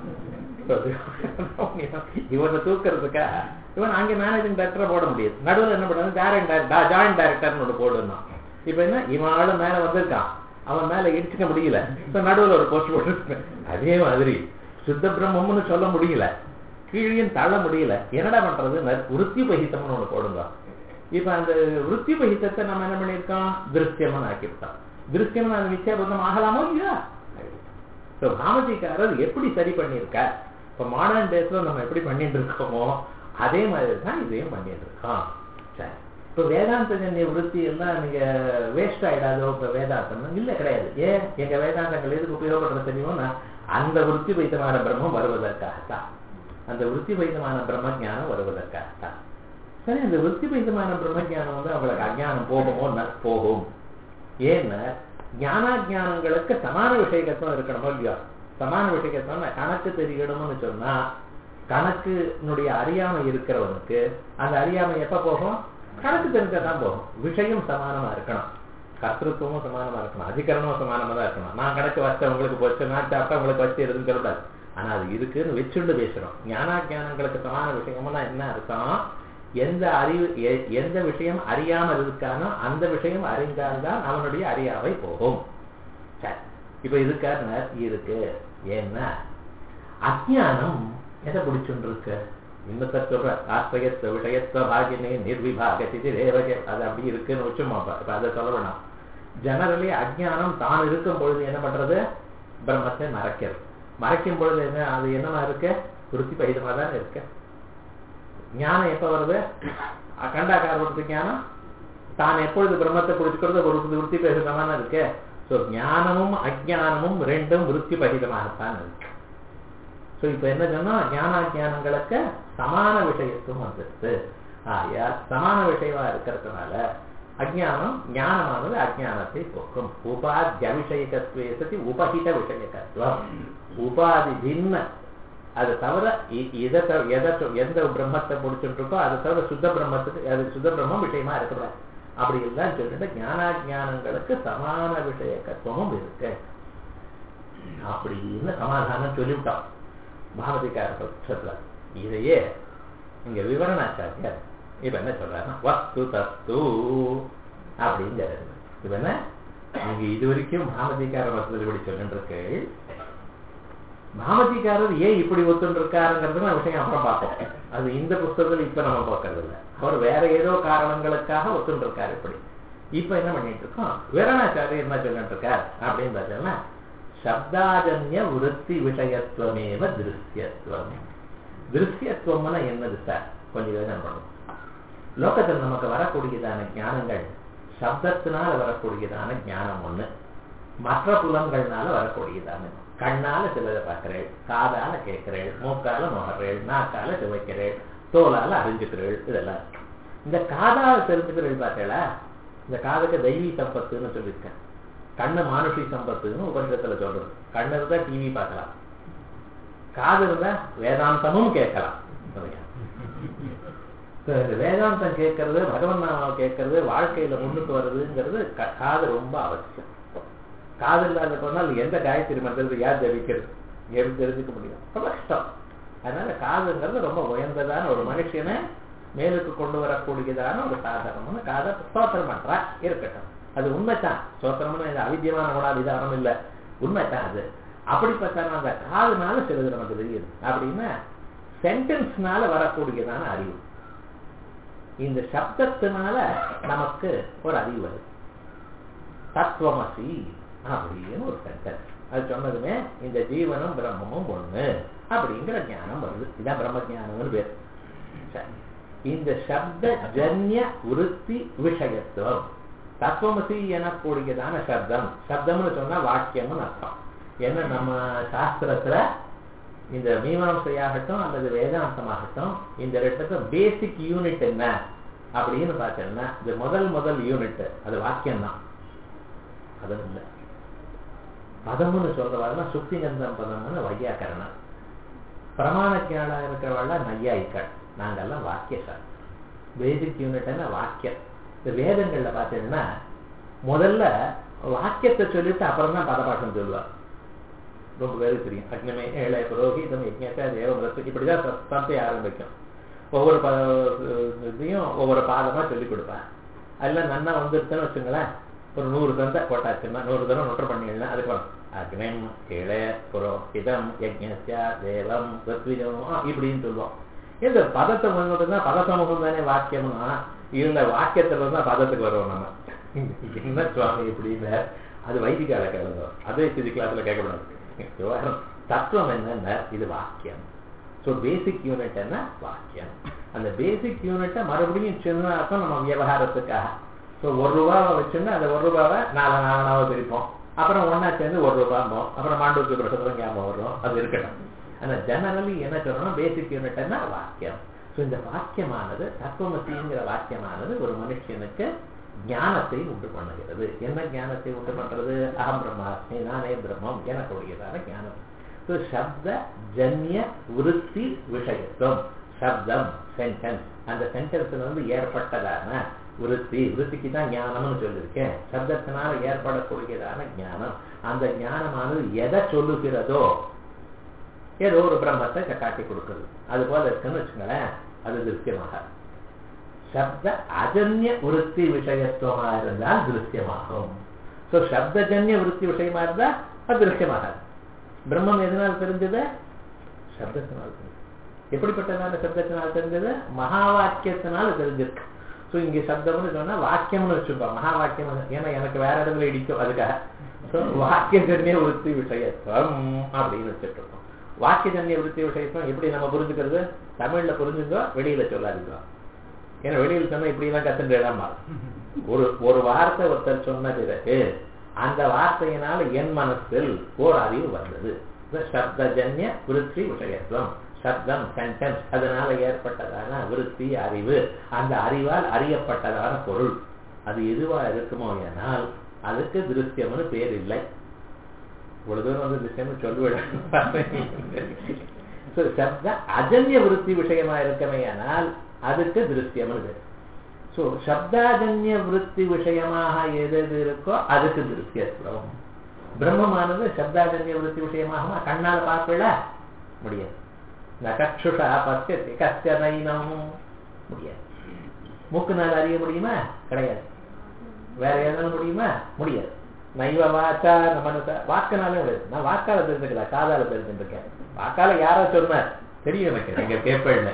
இவனை தூக்குறதுக்கா இவன் அங்கே மேனேஜிங் டைரக்டரை போட முடியாது நடுவில் என்ன பண்றது ஜாயிண்ட் ஜாயிண்ட் டைரக்டர்னு ஒன்று போடுனான் இப்போ என்ன இவன் ஆளு மேலே வந்திருக்கான் அவன் மேலே இடிச்சுக்க முடியல இப்போ நடுவில் ஒரு போஸ்ட் போட்டு அதே மாதிரி சுத்த பிரம்மம்னு சொல்ல முடியல கீழையும் தள்ள முடியல என்னடா பண்றது விருத்தி பகித்தம்னு ஒண்ணு போடுங்க இப்ப அந்த விருத்தி பகித்தத்தை நம்ம என்ன பண்ணியிருக்கோம் திருஷ்யமன் ஆக்கியிருக்கோம் திருஷ்யமன் அந்த நிச்சயபந்தம் ஆகலாமோ இல்லையா ஸோ பாமதிக்காரர் எப்படி சரி பண்ணியிருக்கார் இப்போ மாடர்ன் டேஸ்ல நம்ம எப்படி பண்ணிட்டு இருக்கோமோ அதே மாதிரி தான் இதையும் பண்ணிட்டு இருக்கோம் சரி இப்போ வேதாந்த ஜன்ய விருத்தி எல்லாம் நீங்க வேஸ்ட் ஆயிடாதோ இப்போ வேதாந்தம் இல்லை கிடையாது ஏன் எங்க வேதாந்தங்கள் எதுக்கு உபயோகப்படுற தெரியுமோனா அந்த விருத்தி வைத்தமான பிரம்மம் வருவதற்காகத்தான் அந்த விருத்தி வைத்தமான பிரம்ம ஜானம் வருவதற்காகத்தான் சரி அந்த விருத்தி வைத்தமான பிரம்ம ஜானம் வந்து அவங்களுக்கு அஜானம் போகுமோ போகும் ஏன்னா ஞானாஜானங்களுக்கு சமான விஷயகத்துவம் இருக்கணுமோ இல்லையோ சமான விஷயகத்துவம் கணக்கு தெரியணும்னு சொன்னா கணக்குனுடைய அறியாமை இருக்கிறவனுக்கு அந்த அறியாமை எப்ப போகும் கணக்கு தெரிஞ்சாதான் போகும் விஷயம் சமானமா இருக்கணும் கர்த்தத்துவமும் சமானமா இருக்கணும் அதிகரணமும் சமானமா தான் இருக்கணும் நான் கணக்கு வச்ச உங்களுக்கு போச்சு நான் சாப்பிட்டா உங்களுக்கு வச்சு எதுன்னு சொல்லக்கூடாது ஆனா அது இருக்குன்னு வச்சுண்டு பேசுறோம் ஞானாஜானங்களுக்கு சமான விஷயம்னா என்ன அர்த்தம் எந்த அறிவு எந்த விஷயம் அறியாமல் இருக்கானோ அந்த விஷயம் அறிந்தால்தான் அவனுடைய அறியாமை போகும் சரி இப்ப இருக்காருன்னா இருக்கு ஏன்னா அஜானம் எதை பிடிச்சுட்டு இருக்கு இன்னத்தை சொல்ற ஆசிரியத்துவ விஷயத்துவ பாகினே நிர்விபாக ரேவகே அது அப்படி இருக்குன்னு வச்சுமா இப்ப அதை சொல்ல வேணாம் ஜெனரலி அஜ்ஞானம் தான் இருக்கும் பொழுது என்ன பண்றது பிரம்மத்தை மறைக்கிறது மறைக்கும் பொழுது என்ன அது என்னவா இருக்கு விருத்தி பகிதமா தான் இருக்கு ஞானம் எப்ப வருது அகண்டாகாரத்து ஞானம் தான் எப்பொழுது பிரம்மத்தை பிடிச்சுக்கிறது ஒரு விருத்தி பகிதமான இருக்கு ஸோ ஞானமும் அஜானமும் ரெண்டும் விருத்தி பகிதமாகத்தான் இருக்கு ஸோ இப்போ என்ன சொன்னா ஞானாஜானங்களுக்கு சமான விஷயத்துவம் வந்துருது ஆயா சமான விஷயமா இருக்கிறதுனால அஜானம் ஞானமானது அஜானத்தை போக்கும் உபாத்திய விஷயகத்துவே சதி உபஹித விஷயகத்துவம் உபாதி பின்ன அது தவிர எதை எதை எந்த பிரம்மத்தை பிடிச்சிட்டு இருக்கோ அதை தவிர சுத்த பிரம்மத்துக்கு அது சுத்த பிரம்மம் விஷயமா இருக்கக்கூடாது அப்படி எல்லாம் சொல்லிட்டு ஞானாஜானங்களுக்கு சமான விஷயகத்துவமும் இருக்கு அப்படின்னு சமாதானம் சொல்லிவிட்டோம் பாரதிக்கார பட்சத்துல இதையே இங்க விவரணாச்சாரியர் இப்ப என்ன சொல்றாருன்னா வஸ்து தஸ்து அப்படிங்கிறது இப்ப என்ன நீங்க இது வரைக்கும் பாரதிக்கார பட்சத்தில் இப்படி சொல்லிட்டு பாமதிக்காரர் ஏன் இப்படி ஒத்துட்டு இருக்காருங்கிறது விஷயம் அப்புறம் பார்ப்போம் அது இந்த புஸ்தகத்தில் இப்ப நம்ம பார்க்கறது இல்லை அவர் வேற ஏதோ காரணங்களுக்காக ஒத்துட்டு இருக்காரு இப்படி இப்ப என்ன பண்ணிட்டு இருக்கோம் விரணாச்சாரியர் என்ன சொல்லிட்டு இருக்கார் அப்படின்னு பார்த்தோம்னா சப்தாஜன்ய விருத்தி விஷயத்துவமேவ திருஷ்யத்துவம் திருஷ்யத்துவம்னா என்னது சார் கொஞ்சம் யோசனை பண்ணும் லோகத்தில் நமக்கு வரக்கூடியதான ஞானங்கள் சப்தத்தினால வரக்கூடியதான ஞானம் ஒண்ணு மற்ற புலன்கள்னால வரக்கூடியதான கண்ணால சிலதை பார்க்கிறேள் காதால கேட்கிறேள் மூக்கால நுகர்றேள் நாக்கால சுவைக்கிறேள் தோலால அறிஞ்சுக்கிறேள் இதெல்லாம் இந்த காதால தெரிஞ்சுக்கிறேள் பார்த்தேளா இந்த காதுக்கு தெய்வீ சம்பத்துன்னு சொல்லியிருக்கேன் கண்ணு மானுஷி சம்பத்துன்னு உபநிஷத்துல சொல்றது கண்ணு இருந்தா டிவி பார்க்கலாம் காது இருந்தா வேதாந்தமும் கேட்கலாம் இந்த வேதாந்தம் கேட்கறது பகவன் நாமாவை கேட்கறது வாழ்க்கையில முன்னுக்கு வருதுங்கிறது காது ரொம்ப அவசியம் காது இல்லாத போனால் எந்த காயத்ரி மந்திரத்தை யார் ஜபிக்கிறது எப்படி தெரிஞ்சுக்க முடியும் ரொம்ப கஷ்டம் அதனால காதுங்கிறது ரொம்ப உயர்ந்ததான ஒரு மனுஷனை மேலுக்கு கொண்டு வரக்கூடியதான ஒரு சாதனம்னு காதை ஸ்தோத்திரம் பண்றா இருக்கட்டும் அது உண்மைத்தான் ஸ்தோத்திரம்னு இது அவித்தியமான குணாதிதானம் இல்லை உண்மைத்தான் அது அப்படிப்பட்ட அந்த காதுனால சிலது நமக்கு தெரியுது அப்படின்னா சென்டென்ஸ்னால வரக்கூடியதான அறிவு இந்த சப்தத்தினால நமக்கு ஒரு அறிவு வருது தத்துவமசி அப்படின்னு ஒரு சென்டென்ஸ் அது சொன்னதுமே இந்த ஜீவனும் பிரம்மமும் ஒண்ணு அப்படிங்கிற ஞானம் வருது இதான் பிரம்ம ஜானம்னு பேர் சரி இந்த சப்த ஜன்ய விருத்தி விஷயத்துவம் தத்துவமசி எனக்கூடியதான சப்தம் சப்தம்னு சொன்னா வாக்கியம்னு அர்த்தம் ஏன்னா நம்ம சாஸ்திரத்துல இந்த மீமாசையாகட்டும் அல்லது வேதாந்தமாகட்டும் இந்த ரெண்டுக்கும் பேசிக் யூனிட் என்ன அப்படின்னு பார்த்தோம்னா இது முதல் முதல் யூனிட் அது வாக்கியம் தான் அது இல்லை பதம்னு சொல்றவாள்னா சுக்தி கந்தம் பதம்னு வையாக்கரணம் பிரமாண ஜானா இருக்கிறவாள்ல நையாயிக்கள் நாங்கெல்லாம் வாக்கிய சார் வேதிக் யூனிட்னா வாக்கியம் இந்த வேதங்கள்ல பார்த்தீங்கன்னா முதல்ல வாக்கியத்தை சொல்லிட்டு அப்புறம் தான் பதபாட்டம் சொல்லுவார் ரொம்ப பேருக்கு தெரியும் அக்னிமே ஏழை புரோகிதம் யஜ்ஞத்தை தேவமிரத்து இப்படிதான் சத்தத்தை ஆரம்பிக்கும் ஒவ்வொரு ப இதையும் ஒவ்வொரு பாதமா சொல்லி கொடுப்பேன் அதில் நன்னா வந்துருச்சுன்னு வச்சுங்களேன் ஒரு நூறு தந்தை போட்டாச்சுன்னா நூறு தரம் நொட்டர் பண்ணிடலாம் அதுக்கு அக்னம் இள புரோஹிதம் யஜ்ஞா தேவம் ரித்விஜம் இப்படின்னு சொல்லுவோம் இந்த பதத்தை முன்னிட்டு தான் பதசமூகம் தானே வாக்கியம்னா இந்த வாக்கியத்துல தான் பதத்துக்கு வருவோம் நம்ம என்ன சுவாமி இப்படின்னு அது வைதிகால கேளுங்க அதே சிதி கிளாஸ்ல கேட்கக்கூடாது விவகாரம் தத்துவம் என்னன்னா இது வாக்கியம் ஸோ பேசிக் யூனிட் என்ன வாக்கியம் அந்த பேசிக் யூனிட்டை மறுபடியும் சின்ன அர்த்தம் நம்ம விவகாரத்துக்காக ஸோ ஒரு ரூபாவை வச்சுன்னா அந்த ஒரு ரூபாவை நாலு நாலாவது பிரிப்போம் அப்புறம் ஒன்னா சேர்ந்து ஒரு ரூபாம்போம் அப்புறம் மாண்டூக்கு பிரசவம் ஞாபகம் வரும் அது இருக்கட்டும் ஆனால் ஜெனரலி என்ன சொல்லணும் பேசிக் யூனிட்னா வாக்கியம் ஸோ இந்த வாக்கியமானது தத்துவமசிங்கிற வாக்கியமானது ஒரு மனுஷனுக்கு ஞானத்தை உண்டு பண்ணுகிறது என்ன ஞானத்தை உண்டு பண்றது அகம் பிரம்மாஸ்மி நானே பிரம்மம் எனக்குரியதான ஞானம் ஸோ சப்த ஜன்ய விருத்தி விஷயத்துவம் சப்தம் சென்டென்ஸ் அந்த சென்டென்ஸ்ல வந்து ஏற்பட்டதான விருத்தி விருத்திக்கு தான் ஞானம்னு சொல்லியிருக்கேன் சப்தத்தினால் ஏற்படக்கூடியதான ஞானம் அந்த ஞானமானது எதை சொல்லுகிறதோ ஏதோ ஒரு பிரம்மத்தை காட்டி கொடுக்குறது அது போல இருக்குன்னு வச்சுங்களேன் அது திருஷ்யமாக சப்த அஜன்ய விருத்தி விஷயத்துவமா இருந்தால் திருஷ்யமாகும் ஸோ சப்தஜன்ய விருத்தி விஷயமா இருந்தா அது திருஷ்யமாகாது பிரம்மம் எதனால் தெரிஞ்சது சப்தத்தினால் தெரிஞ்சது எப்படிப்பட்டதான சப்தத்தினால் தெரிஞ்சது மகா வாக்கியத்தினால் தெரிஞ்சிருக்கு ஸோ இங்க சப்தம்னு சொன்னா வாக்கியம்னு வச்சுப்போம் மகா வாக்கியம் ஏன்னா எனக்கு வேற இடத்துல இடிக்கும் அதுக்காக ஸோ வாக்கியஜன்ய விருத்தி விஷயத்துவம் அப்படின்னு வச்சுட்டு இருக்கோம் வாக்கியஜன்ய விருத்தி விஷயத்துவம் எப்படி நம்ம புரிஞ்சுக்கிறது தமிழ்ல புரிஞ்சுக்கோ வெளியில சொல்லாதீங்க ஏன்னா வெளியில் சொன்னா இப்படி எல்லாம் கத்துட்டு இடமா ஒரு ஒரு வார்த்தை ஒருத்தர் சொன்ன பிறகு அந்த வார்த்தையினால என் மனசில் ஓர் அறிவு வந்தது சப்தஜன்ய விருத்தி விஷயத்துவம் சப்தம் சென்டென்ஸ் அதனால ஏற்பட்டதான விருத்தி அறிவு அந்த அறிவால் அறியப்பட்டதான பொருள் அது எதுவா இருக்குமோ ஏனால் அதுக்கு திருஷ்யம்னு பேர் இல்லை இவ்வளவு தூரம் வந்து திருஷ்யம்னு சொல்லுவேன் சப்த அஜன்ய விருத்தி விஷயமா இருக்கமையானால் அதுக்கு திருஷ்யம்னு பேர் ஸோ சப்தாஜன்ய விருத்தி விஷயமாக எது எது இருக்கோ அதுக்கு திருஷ்யத்துவம் பிரம்மமானது சப்தாஜன்ய விருத்தி விஷயமாக கண்ணால பார்க்கல முடியாது நகச்சுஷா பத்தியத்தை கஷ்ட நைனம் முடியாது மூக்குனால அறிய முடியுமா கிடையாது வேற எதாலும் முடியுமா முடியாது நைவ வாச்சா நம்ம வாக்குனாலே முடியாது நான் வாக்கால தெரிஞ்சுக்கல காதால தெரிஞ்சுருக்கேன் வாக்கால யாரோ சொன்னார் தெரியும் எனக்கு நீங்க கேட்பேன்னு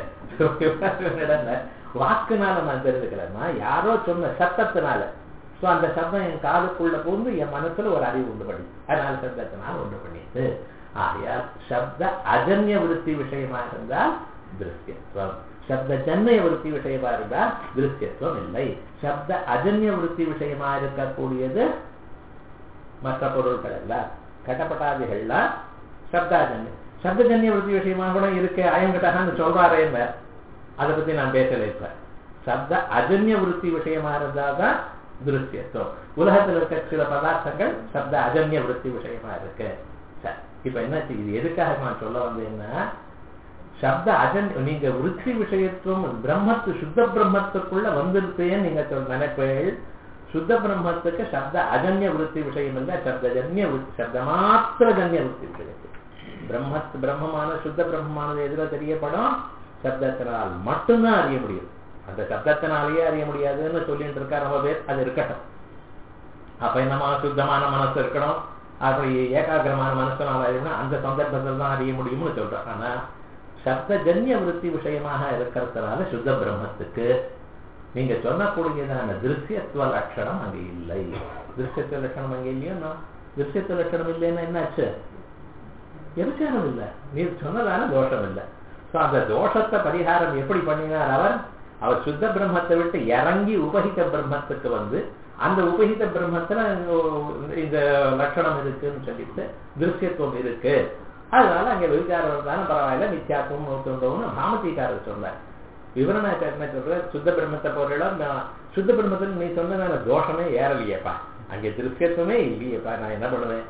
வாக்குனால நான் தெரிஞ்சுக்கலன்னா யாரோ சொன்ன சத்தத்தினால ஸோ அந்த சத்தம் என் காதுக்குள்ள புகுந்து என் மனசுல ஒரு அறிவு உண்டு பண்ணி அதனால சத்தத்தினால் உண்டு பண்ணிட்டு ஆகையால் சப்த அஜன்ய விருத்தி விஷயமா இருந்தால் திருஷ்யத்துவம் சப்த ஜன்ய விருத்தி விஷயமா இருந்தால் திருஷ்யத்துவம் இல்லை சப்த அஜன்ய விருத்தி விஷயமா இருக்கக்கூடியது மற்ற பொருட்கள் எல்லாம் கட்டப்பட்டாதிகள்லாம் சப்தாஜன்ய சப்தஜன்ய விருத்தி விஷயமா கூட இருக்கு அயங்கிட்டாங்க சொல்றாரே என்ன அதை பத்தி நான் பேசல இப்ப சப்த அஜன்ய விருத்தி விஷயமா இருந்தாதான் திருஷ்யத்துவம் உலகத்தில் இருக்க சில பதார்த்தங்கள் சப்த அஜன்ய விருத்தி விஷயமா இருக்கு சரி இப்ப என்ன இது எதுக்காக நான் சொல்ல வந்தேன்னா சப்த அஜன் நீங்க விருத்தி விஷயத்துவம் பிரம்மத்து சுத்த பிரம்மத்துக்குள்ள வந்திருப்பேன்னு நீங்க சொல் நினைப்பீள் சுத்த பிரம்மத்துக்கு சப்த அஜன்ய விருத்தி விஷயம் இல்ல சப்தஜன்ய சப்த மாத்திர ஜன்ய விருத்தி விஷயம் பிரம்மத்து பிரம்மமான சுத்த பிரம்மமானது எதுல தெரியப்படும் சப்தத்தினால் மட்டும்தான் அறிய முடியும் அந்த சப்தத்தினாலேயே அறிய முடியாதுன்னு சொல்லிட்டு இருக்கா ரொம்ப பேர் அது இருக்கட்டும் அப்ப என்னமா சுத்தமான மனசு இருக்கணும் அப்படி ஏகாகிரமான மனசனால அறியணும் அந்த சந்தர்ப்பத்தில் தான் அறிய முடியும்னு சொல்றான் ஆனா சப்தஜன்ய விருத்தி விஷயமாக இருக்கிறதுனால சுத்த பிரம்மத்துக்கு நீங்க சொன்னக்கூடியதான திருஷ்யத்துவ லட்சணம் அங்க இல்லை திருஷ்யத்துவ லட்சணம் அங்க இல்லையோ திருஷ்யத்துவ லட்சணம் இல்லைன்னா என்னாச்சு எரிச்சாரம் இல்லை நீ சொன்னதான தோஷம் இல்லை ஸோ அந்த தோஷத்தை பரிகாரம் எப்படி பண்ணினார் அவர் அவர் சுத்த பிரம்மத்தை விட்டு இறங்கி உபகித பிரம்மத்துக்கு வந்து அந்த உபகித பிரம்மத்துல இந்த லட்சணம் இருக்குன்னு சொல்லிட்டு திருஷ்யத்துவம் இருக்கு அதனால அங்க விசாரம் இருந்தாலும் பரவாயில்ல நித்தியாத்துவம் நூற்றுண்டோம்னு ராமதீக்காரர் சொன்னார் விவரணாச்சார என்ன சொல்ற சுத்த பிரம்மத்தை போரிடம் சுத்த பிரம்மத்தில் நீ சொன்ன தோஷமே ஏறலையேப்பா அங்கே திருஷ்யத்துவமே இல்லையேப்பா நான் என்ன பண்ணுவேன்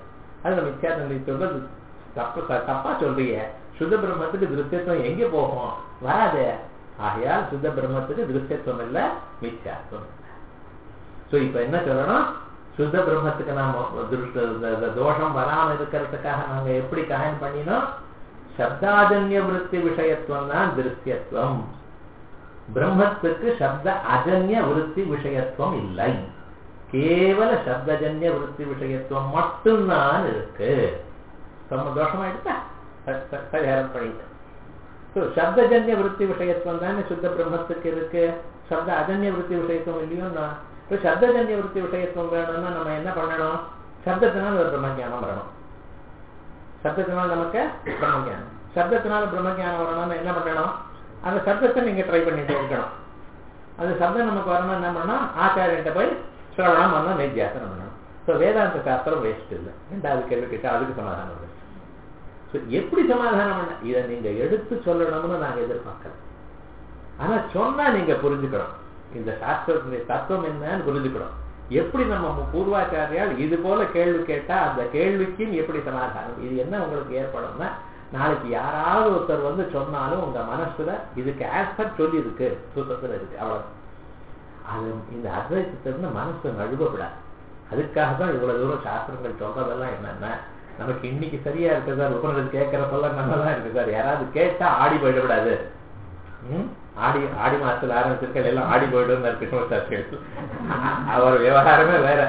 அதுல மித்யாத்வம் நீ சொல்றது தப்பு த- தப்பா சொல்றீங்க சுத்த பிரம்மத்துக்கு திருஷ்யத்துவம் எங்க போகும் வராதே ஆகையால் சுத்த பிரம்மத்துக்கு திருஷ்யத்துவம் இல்ல மித்யாத்வம் சோ இப்ப என்ன சொல்லணும் சுத்த பிரம்மத்துக்கு நாம திருஷ்ட இந்த- இந்த தோஷம் வராம இருக்கிறதுக்காக நாங்க எப்படி காயம் பண்ணினோம் சப்தாஜன்ய விருத்தி விஷயத்துவம் தான் திருஷ்யத்துவம் பிரம்மத்துக்கு சப்த அஜன்ய விருத்தி விஷயத்துவம் இல்லை கேவல சப்தஜன்ய விருத்தி விஷயத்துவம் மட்டும்தான் இருக்கு ரொம்ப தோஷமாயிடுச்சா ச- ச- பரிகாரம் பண்ணிட்டேன் So, சப்தஜன்ய விருத்தி விஷயத்துவம் தானே சுத்த பிரம்மத்துக்கு இருக்கு சப்த அஜன்ய விருத்தி விஷயத்துவம் இல்லையோன்னா இப்போ சப்தஜன்ய விருத்தி விஷயத்துவம் வேணும்னா நம்ம என்ன பண்ணணும் சப்தத்தினால் ஒரு பிரம்மஞானம் வரணும் சப்தத்தினால் நமக்கு பிரம்மஞானம் சப்தத்தினால பிரம்மஞானம் வரணும்னா என்ன பண்ணணும் அந்த சப்தத்தை நீங்க ட்ரை பண்ணிட்டு இருக்கணும் அந்த சப்தம் நமக்கு வரணும் என்ன பண்ணணும் ஆச்சாரியன்ட்ட போய் சிரவணம் பண்ணணும் நித்தியாசனம் பண்ணணும் ஸோ வேதாந்த சாஸ்திரம் வேஸ்ட் இல்லை ரெண்டாவது கேள்வி கேட்டா அதுக்கு சமாதானம் இல்லை ஸோ எப்படி சமாதானம் பண்ண இதை நீங்க எடுத்து சொல்லணும்னு நாங்க எதிர்பார்க்கல ஆனா சொன்னா நீங்க புரிஞ்சுக்கணும் இந்த சாஸ்திரத்தினுடைய தத்துவம் என்னன்னு புரிஞ்சுக்கணும் எப்படி நம்ம பூர்வாச்சாரியால் இது போல கேள்வி கேட்டா அந்த கேள்விக்கும் எப்படி சமாதானம் இது என்ன உங்களுக்கு ஏற்படும்னா நாளைக்கு யாராவது ஒருத்தர் வந்து சொன்னாலும் உங்க மனசுல இதுக்கு ஆன்சர் சொல்லி இருக்கு சுத்தத்துல இருக்கு அவ்வளவு அது இந்த அத்வைத்தத்திலிருந்து மனசு நழுவப்படாது அதுக்காக தான் இவ்வளவு தூரம் சாஸ்திரங்கள் சொல்றதெல்லாம் என்னன்னா நமக்கு இன்னைக்கு சரியா இருக்கு சார் உபநிடத்து கேட்கறப்பெல்லாம் நல்லா தான் இருக்கு சார் யாராவது கேட்டா ஆடி போயிடக்கூடாது ம்? ஆடி ஆடி மாசத்துல ஆரம்பிச்சிருக்க எல்லாம் ஆடி போயிடும் கிருஷ்ணசாஸ்திரி அவர் விவகாரமே வேற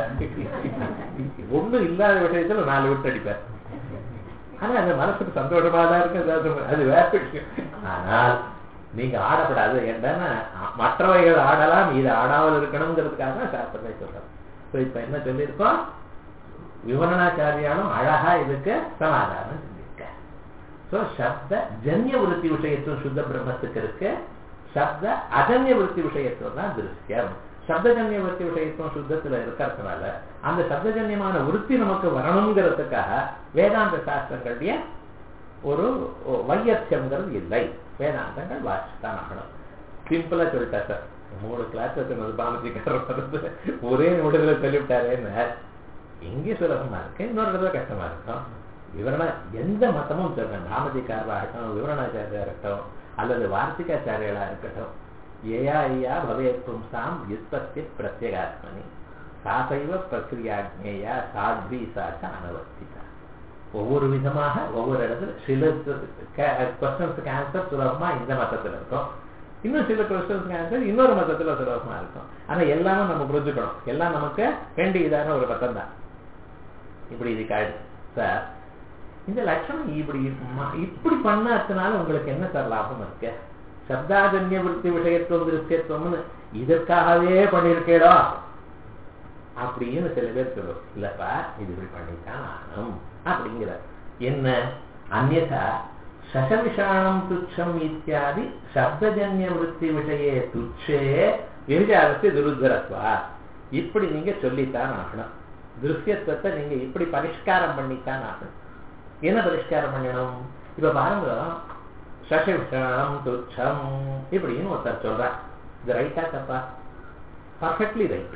ஒண்ணும் இல்லாத விஷயத்துல நாலு விட்டு அடிப்பார் ஆனா அந்த மனசுக்கு சந்தோஷமா தான் இருக்கு அது- அது வேற விஷயம் ஆனால் நீங்க ஆடப்படாது என்னன்னா மற்றவைகள் ஆடலாம் இது ஆடாமல் இருக்கணுங்கிறதுக்காக தான் சாஸ்திரத்தை சொல்றோம் So, இப்ப என்ன சொல்லியிருக்கோம் விவரணாச்சாரியாலும் அழகா இதுக்கு சமாதானம் செஞ்சிருக்க சோ சப்த ஜன்ய விருத்தி விஷயத்துவம் சுத்த பிரம்மத்துக்கு இருக்கு சப்த அஜன்ய விருத்தி விஷயத்துவம் தான் திருஷ்யம் சப்தஜன்ய விருத்தி விஷயத்துவம் சுத்தத்துல இருக்கிறதுனால அந்த சப்தஜன்யமான விருத்தி நமக்கு வரணுங்கிறதுக்காக வேதாந்த சாஸ்திரங்களுடைய ஒரு வையத்தியம்ங்கிறது இல்லை வேதாந்தங்கள் வாசித்தான் ஆகணும் சிம்பிளா சொல்லிட்டா சார் மூணு கிளாஸ் சொன்னது பாமதிக்காரர் ஒரே நிமிடத்துல சொல்லிவிட்டாரேன்னு எங்கே சுலபமா இருக்கு இன்னொரு இடத்துல கஷ்டமா இருக்கும் விவரண எந்த மதமும் சொல்றேன் ராமதிக்காரராகட்டும் விவரணாச்சாரியா இருக்கட்டும் அல்லது வார்த்திகாச்சாரியலா இருக்கட்டும் ஏயா ஐயா பவே பும்சாம் யுத்தத்தி பிரத்யேகாத்மனி சாசைவ பிரக்ரியாஜ்ஞேயா சாத்வி சாச்ச அனவர்த்திதா ஒவ்வொரு விதமாக ஒவ்வொரு இடத்துல சில கொஸ்டின்ஸுக்கு ஆன்சர் சுலபமா இந்த மதத்துல இருக்கும் இன்னும் சில கொஸ்டின்ஸ்க்கு ஆன்சர் இன்னொரு மதத்துல சுலபமா இருக்கும் ஆனா எல்லாமே நம்ம புரிஞ்சுக்கணும் எல்லாம் நமக்கு வேண்டியதான ஒரு மதம் தான் இப்படி இதுக்கு ஆயிடுச்சு சார் இந்த லட்சணம் இப்படி ம- இப்படி பண்ணாதனால உங்களுக்கு என்ன சார் லாபம் இருக்கு சப்தாஜன்ய விருத்தி விஷயத்துவம் திருஷ்யத்துவம்னு இதற்காகவே பண்ணியிருக்கேடா அப்படின்னு சில பேர் சொல்லுவோம் இல்லப்பா இது இப்படி பண்ணித்தான் ஆகணும் அப்படிங்கிற என்ன அந்நதா சசவிஷாணம் துச்சம் இத்தியாதி சப்தஜன்ய விருத்தி விஷயே துச்சே விரிஜாரத்து துருத்தரத்வா இப்படி நீங்க சொல்லித்தான் ஆகணும் திருஷ்யத்துவத்தை நீங்க இப்படி பரிஷ்காரம் பண்ணித்தான் ஆகணும் என்ன பரிஷ்காரம் பண்ணணும் இப்ப பாருங்க சசவிஷாணம் துச்சம் இப்படின்னு ஒருத்தர் சொல்றார் இது ரைட்டா தப்பா பர்ஃபெக்ட்லி ரைட்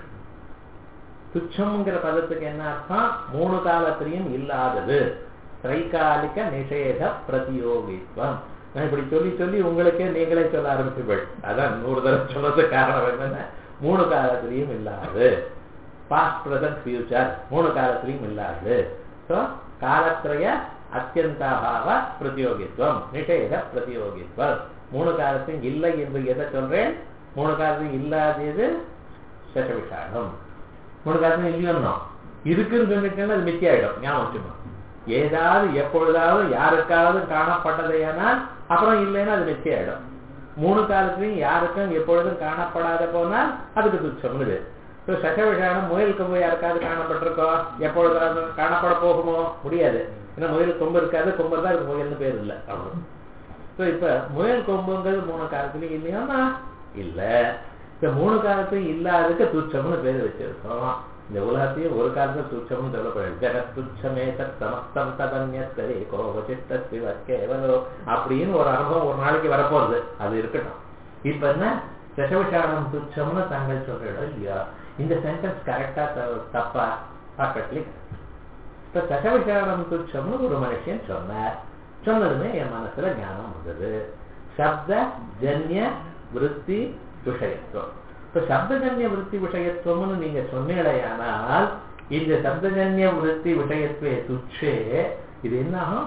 துச்சம்ங்கிற பதத்துக்கு என்ன அர்த்தம் மூணு காலத்திலையும் இல்லாதது திரைகாலிக நிஷேத பிரதியோகித்வம் நான் இப்படி சொல்லி சொல்லி உங்களுக்கே நீங்களே சொல்ல ஆரம்பிச்சுகள் அதான் நூறு தடவை சொன்னது காரணம் என்னன்னா மூணு காலத்திலையும் இல்லாது பாஸ்ட் பிரசன்ட் ஃபியூச்சர் மூணு காலத்திலையும் இல்லாது ஸோ காலத்திரய அத்தியந்தாபாவ பிரதியோகித்வம் நிஷேத பிரதியோகித்வம் மூணு காலத்தையும் இல்லை என்று எதை சொல்றேன் மூணு காலத்தையும் இல்லாதது சசவிஷாகம் மூணு காலத்தையும் இல்லையோன்னோ இருக்குன்னு சொல்லிட்டேன்னா அது மித்தியாயிடும் ஞாபகம் வச்சுக்கணும் ஏதாவது எப்பொழுதாவது யாருக்காவது காணப்பட்டதையானால் அப்புறம் இல்லைன்னா அது மித்தியாயிடும் மூணு காலத்திலையும் யாருக்கும் எப்பொழுதும் காணப்படாத போனால் அதுக்கு துச்சம்னு பேர் ஸோ சசவிஷானம் முயல் கொம்பு யாருக்காவது காணப்பட்டிருக்கோ எப்பொழுதாவது காணப்பட போகுமோ முடியாது ஏன்னா முயல் கொம்பு இருக்காது கொம்பு தான் அதுக்கு முயல்னு பேர் இல்லை அவ்வளோ ஸோ இப்ப முயல் கொம்புங்கிறது மூணு காலத்துலயும் இல்லையானா இல்ல இந்த மூணு காலத்தையும் இல்லாததுக்கு துச்சம்னு பேர் வச்சிருக்கோம் இந்த உலகத்தையும் ஒரு காலத்துல துச்சம்னு சொல்லப்படுது ஜெகத் துச்சமே தத் சமஸ்தம் ததன்யத்தரே கோபச்சித்த சிவ கேவலோ அப்படின்னு ஒரு அனுபவம் ஒரு நாளைக்கு வரப்போகுது அது இருக்கட்டும் இப்ப என்ன சசவிஷானம் துச்சம்னு தாங்கள் சொல்றோம் இல்லையா இந்த சென்டென்ஸ் கரெக்டா தப்பா பர்ஃபெக்ட்லி இப்ப சகவிசாரம் துச்சம்னு ஒரு மனுஷன் சொன்னார் சொன்னதுமே என் மனசுல ஞானம் வந்தது சப்த ஜன்ய விருத்தி விஷயத்துவம் இப்ப சப்தஜன்ய விருத்தி விஷயத்துவம்னு நீங்க சொன்னீங்களேயானால் இந்த சப்தஜன்ய விருத்தி விஷயத்துவே துச்சே இது என்ன ஆகும்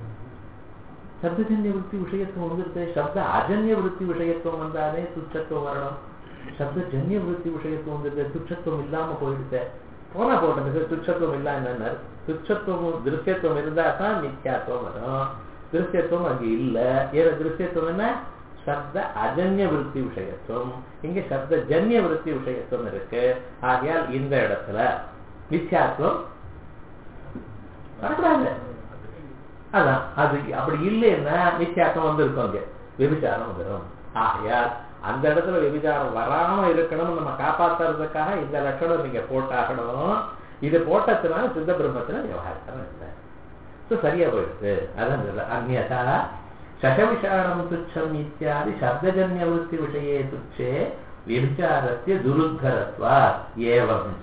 சப்தஜன்ய விருத்தி விஷயத்துவம் வந்துருது சப்த அஜன்ய விருத்தி விஷயத்துவம் வந்தாலே துச்சத்துவம் வரணும் சப்தஜன்ய விருத்தி விஷயத்துவம் வந்துருது துச்சத்துவம் இல்லாம போயிடுது போனா போட்டது துச்சத்துவம் இல்ல என்ன துச்சத்துவம் திருஷ்யத்துவம் இருந்தா தான் மித்யாத்துவம் வரும் திருஷ்யத்துவம் அங்க இல்ல ஏற திருஷ்யத்துவம் என்ன சப்த அஜன்ய விருத்தி விஷயத்துவம் இங்க சப்த ஜன்ய விருத்தி விஷயத்துவம் இருக்கு ஆகையால் இந்த இடத்துல மித்யாத்துவம் வரக்கூடாது அதான் அது அப்படி இல்லைன்னா மித்யாத்துவம் வந்திருக்கும் அங்க விபிச்சாரம் வந்துடும் ஆகையால் அந்த இடத்துல விபிச்சாரம் வராம இருக்கணும் நம்ம காப்பாத்துறதுக்காக இந்த லட்சணம் நீங்க போட்டாகணும் இது போட்டதுனால சித்த பிரம்மத்துல விவகாரம் இல்லை ஸோ சரியா போயிடுது அதான் சொல்ல அந்நதா சகவிசாரம் துச்சம் இத்தியாதி சப்தஜன்ய விருத்தி விஷயே துச்சே விபிச்சாரத்திய துருத்தரத்வா ஏவம்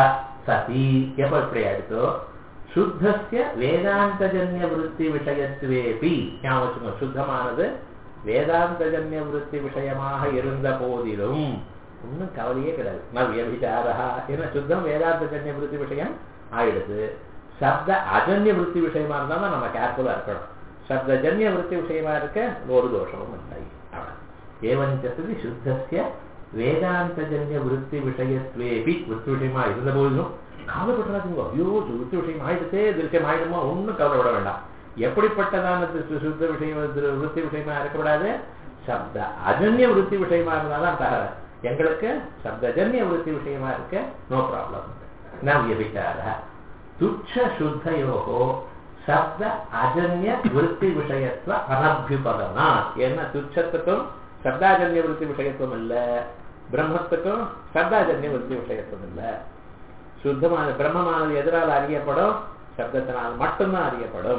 சதி எப்ப இப்படி ஆயிடுதோ சுத்தஸ்ய வேதாந்தஜன்ய விருத்தி விஷயத்துவேபி ஞாபகம் சுத்தமானது வேதாந்தஜன்ய விருத்தி விஷயமாக இருந்த போதிலும் ஒன்றும் கவலையே கிடையாது நான் வியபிச்சாரா ஏன்னா சுத்தம் வேதாந்தஜன்ய விருத்தி விஷயம் ஆயிடுது சப்த அஜன்ய விருத்தி விஷயமா இருந்தாலும் நம்ம கேர்ஃபுல்லா இருக்கணும் சப்தஜன்ய விருத்தி விஷயமா இருக்க ஒரு தோஷமும் இல்லை அவ்வளவு ஏவஞ்சது சுத்தஸ்ய வேதாந்தஜன்ய விருத்தி விஷயத்வேபி விருத்தி விஷயமா இருந்த போதிலும் கவலைப்பட்டுறாதீங்க ஐயோ விருத்தி விஷயம் ஆயிடுச்சே திருஷ்யம் ஆயிடுமோ ஒன்றும் கவலைப்பட வேண்டாம் எப்படிப்பட்டதான சுத்த விஷயம் விருத்தி விஷயமா இருக்கக்கூடாது சப்த அஜன்ய விருத்தி விஷயமா இருந்தாதான் தகவல் எங்களுக்கு சப்தஜன்ய விருத்தி விஷயமா இருக்க நோ ப்ராப்ளம் நான் வியபிச்சார துச்ச சுத்தயோகோ சப்த அஜன்ய விருத்தி விஷயத்துவ அனபியுபதனா என்ன துச்சத்துக்கும் சப்தாஜன்ய விருத்தி விஷயத்துவம் இல்ல பிரம்மத்துக்கும் சப்தாஜன்ய விருத்தி விஷயத்துவம் இல்ல சுத்தமான பிரம்மமானது எதிரால் அறியப்படும் சப்தத்தினால் மட்டும்தான் அறியப்படும்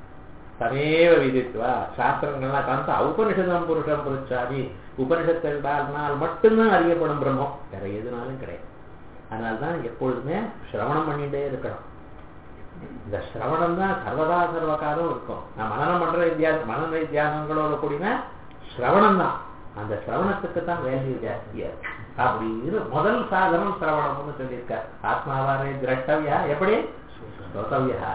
தமேவ விதித்துவா சாஸ்திரங்கள்லாம் காந்த உபனிஷதம் புருஷம் புருஷாதி உபனிஷத்தினால் மட்டும்தான் அறியப்படும் பிரம்மம் வேற எதுனாலும் கிடையாது அதனால்தான் எப்பொழுதுமே சிரவணம் பண்ணிட்டே இருக்கணும் இந்த சிரவணம் தான் சர்வதா சர்வகாலம் இருக்கும் நான் மனநம் பண்ற இந்தியா மனநிலை தியானங்களோட கூடின சிரவணம் தான் அந்த சிரவணத்துக்கு தான் வேல்யூ ஜாஸ்தியா அப்படின்னு முதல் சாதனம் சிரவணம்னு சொல்லியிருக்கார் ஆத்மாவாரே திரட்டவியா எப்படி ஸ்ரோதவியா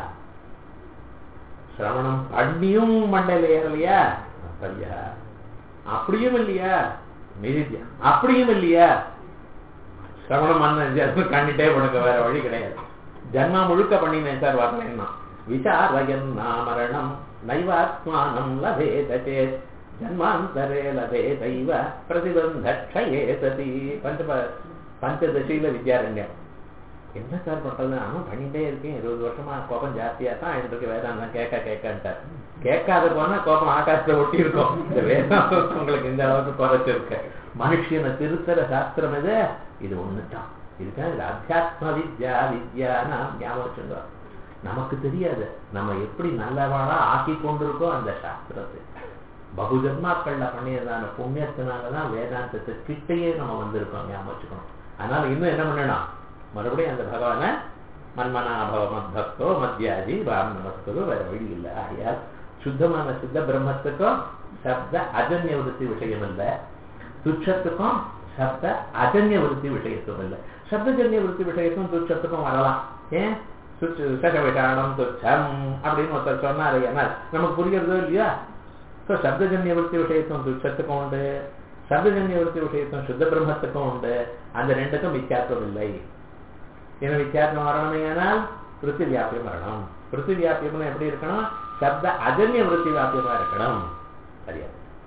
சிரவணம் பண்ணியும் மண்டையில ஏறலையா சரியா அப்படியும் இல்லையா நிதித்தியா அப்படியும் இல்லையா சிரவணம் பண்ண ஜென்மம் கண்டிட்டே உனக்கு வேற வழி கிடையாது ஜன்மா முழுக்க பண்ணினேன் சார் வரலன்னா விசாரயன் நாமரணம் நைவாத்மானம் லபேத சேத் ஜன்மாந்தரே லபேதைவ பிரதிபந்தக்ஷயே சதி பஞ்ச பஞ்சதசியில வித்யாரண்யம் என்ன சார் பண்றது நானும் பண்ணிட்டே இருக்கேன் இருபது வருஷமா கோபம் ஜாஸ்தியா தான் எனக்கு வேதாந்தம் கேட்க கேட்கன்ட்டார் கேட்காத போனா கோபம் ஆகாசத்தை ஒட்டி இருக்கும் இந்த வேதாந்தம் உங்களுக்கு இந்த அளவுக்கு குறைச்சிருக்கு மனுஷனை திருத்தர சாஸ்திரம் எது இது ஒண்ணுதான் இதுதான் இது அத்தியாத்ம வித்யா வித்யா நாம் ஞாபகம் சொல்லுவோம் நமக்கு தெரியாது நம்ம எப்படி நல்லவாளா ஆக்கி கொண்டிருக்கோம் அந்த சாஸ்திரத்தை பகுஜன்மாக்கள்ல பண்ணியதான புண்ணியத்தினாலதான் வேதாந்தத்தை கிட்டையே நம்ம வந்திருக்கோம் ஞாபகம் வச்சுக்கணும் அதனால இன்னும் என்ன பண்ணணும் மறுபடியும் அந்த பகவான மன்மனாபவ மத்பக்தோ மத்தியாதி ராம் நமஸ்கரோ வேற வழி இல்லை ஆகையால் சுத்தமான சித்த பிரம்மத்துக்கும் சப்த அஜன்ய விருத்தி விஷயம் இல்லை துச்சத்துக்கும் சப்த அஜன்ய விருத்தி விஷயத்தும் இல்லை சப்தஜன்ய விருத்தி விஷயத்தும் துச்சத்துக்கும் வரலாம் ஏன் சக விசாரணம் துச்சம் அப்படின்னு ஒருத்தர் சொன்னாரு ஏன்னா நமக்கு புரிகிறதோ இல்லையா ஸோ சப்தஜன்ய விருத்தி விஷயத்தும் துச்சத்துக்கும் உண்டு சப்தஜன்ய விருத்தி விஷயத்தும் சுத்த பிரம்மத்துக்கும் உண்டு அந்த ரெண்டுக்கும் வித்தியாசம் இல்லை ஏன்னா வித்தியாசம் வரணுமே ஆனால் விருத்தி வியாபியம் வரணும் விருத்தி வியாபியம்னு எப்படி இருக்கணும் சப்த அஜன்ய விருத்தி வியாபியமா இருக்கணும் சரியா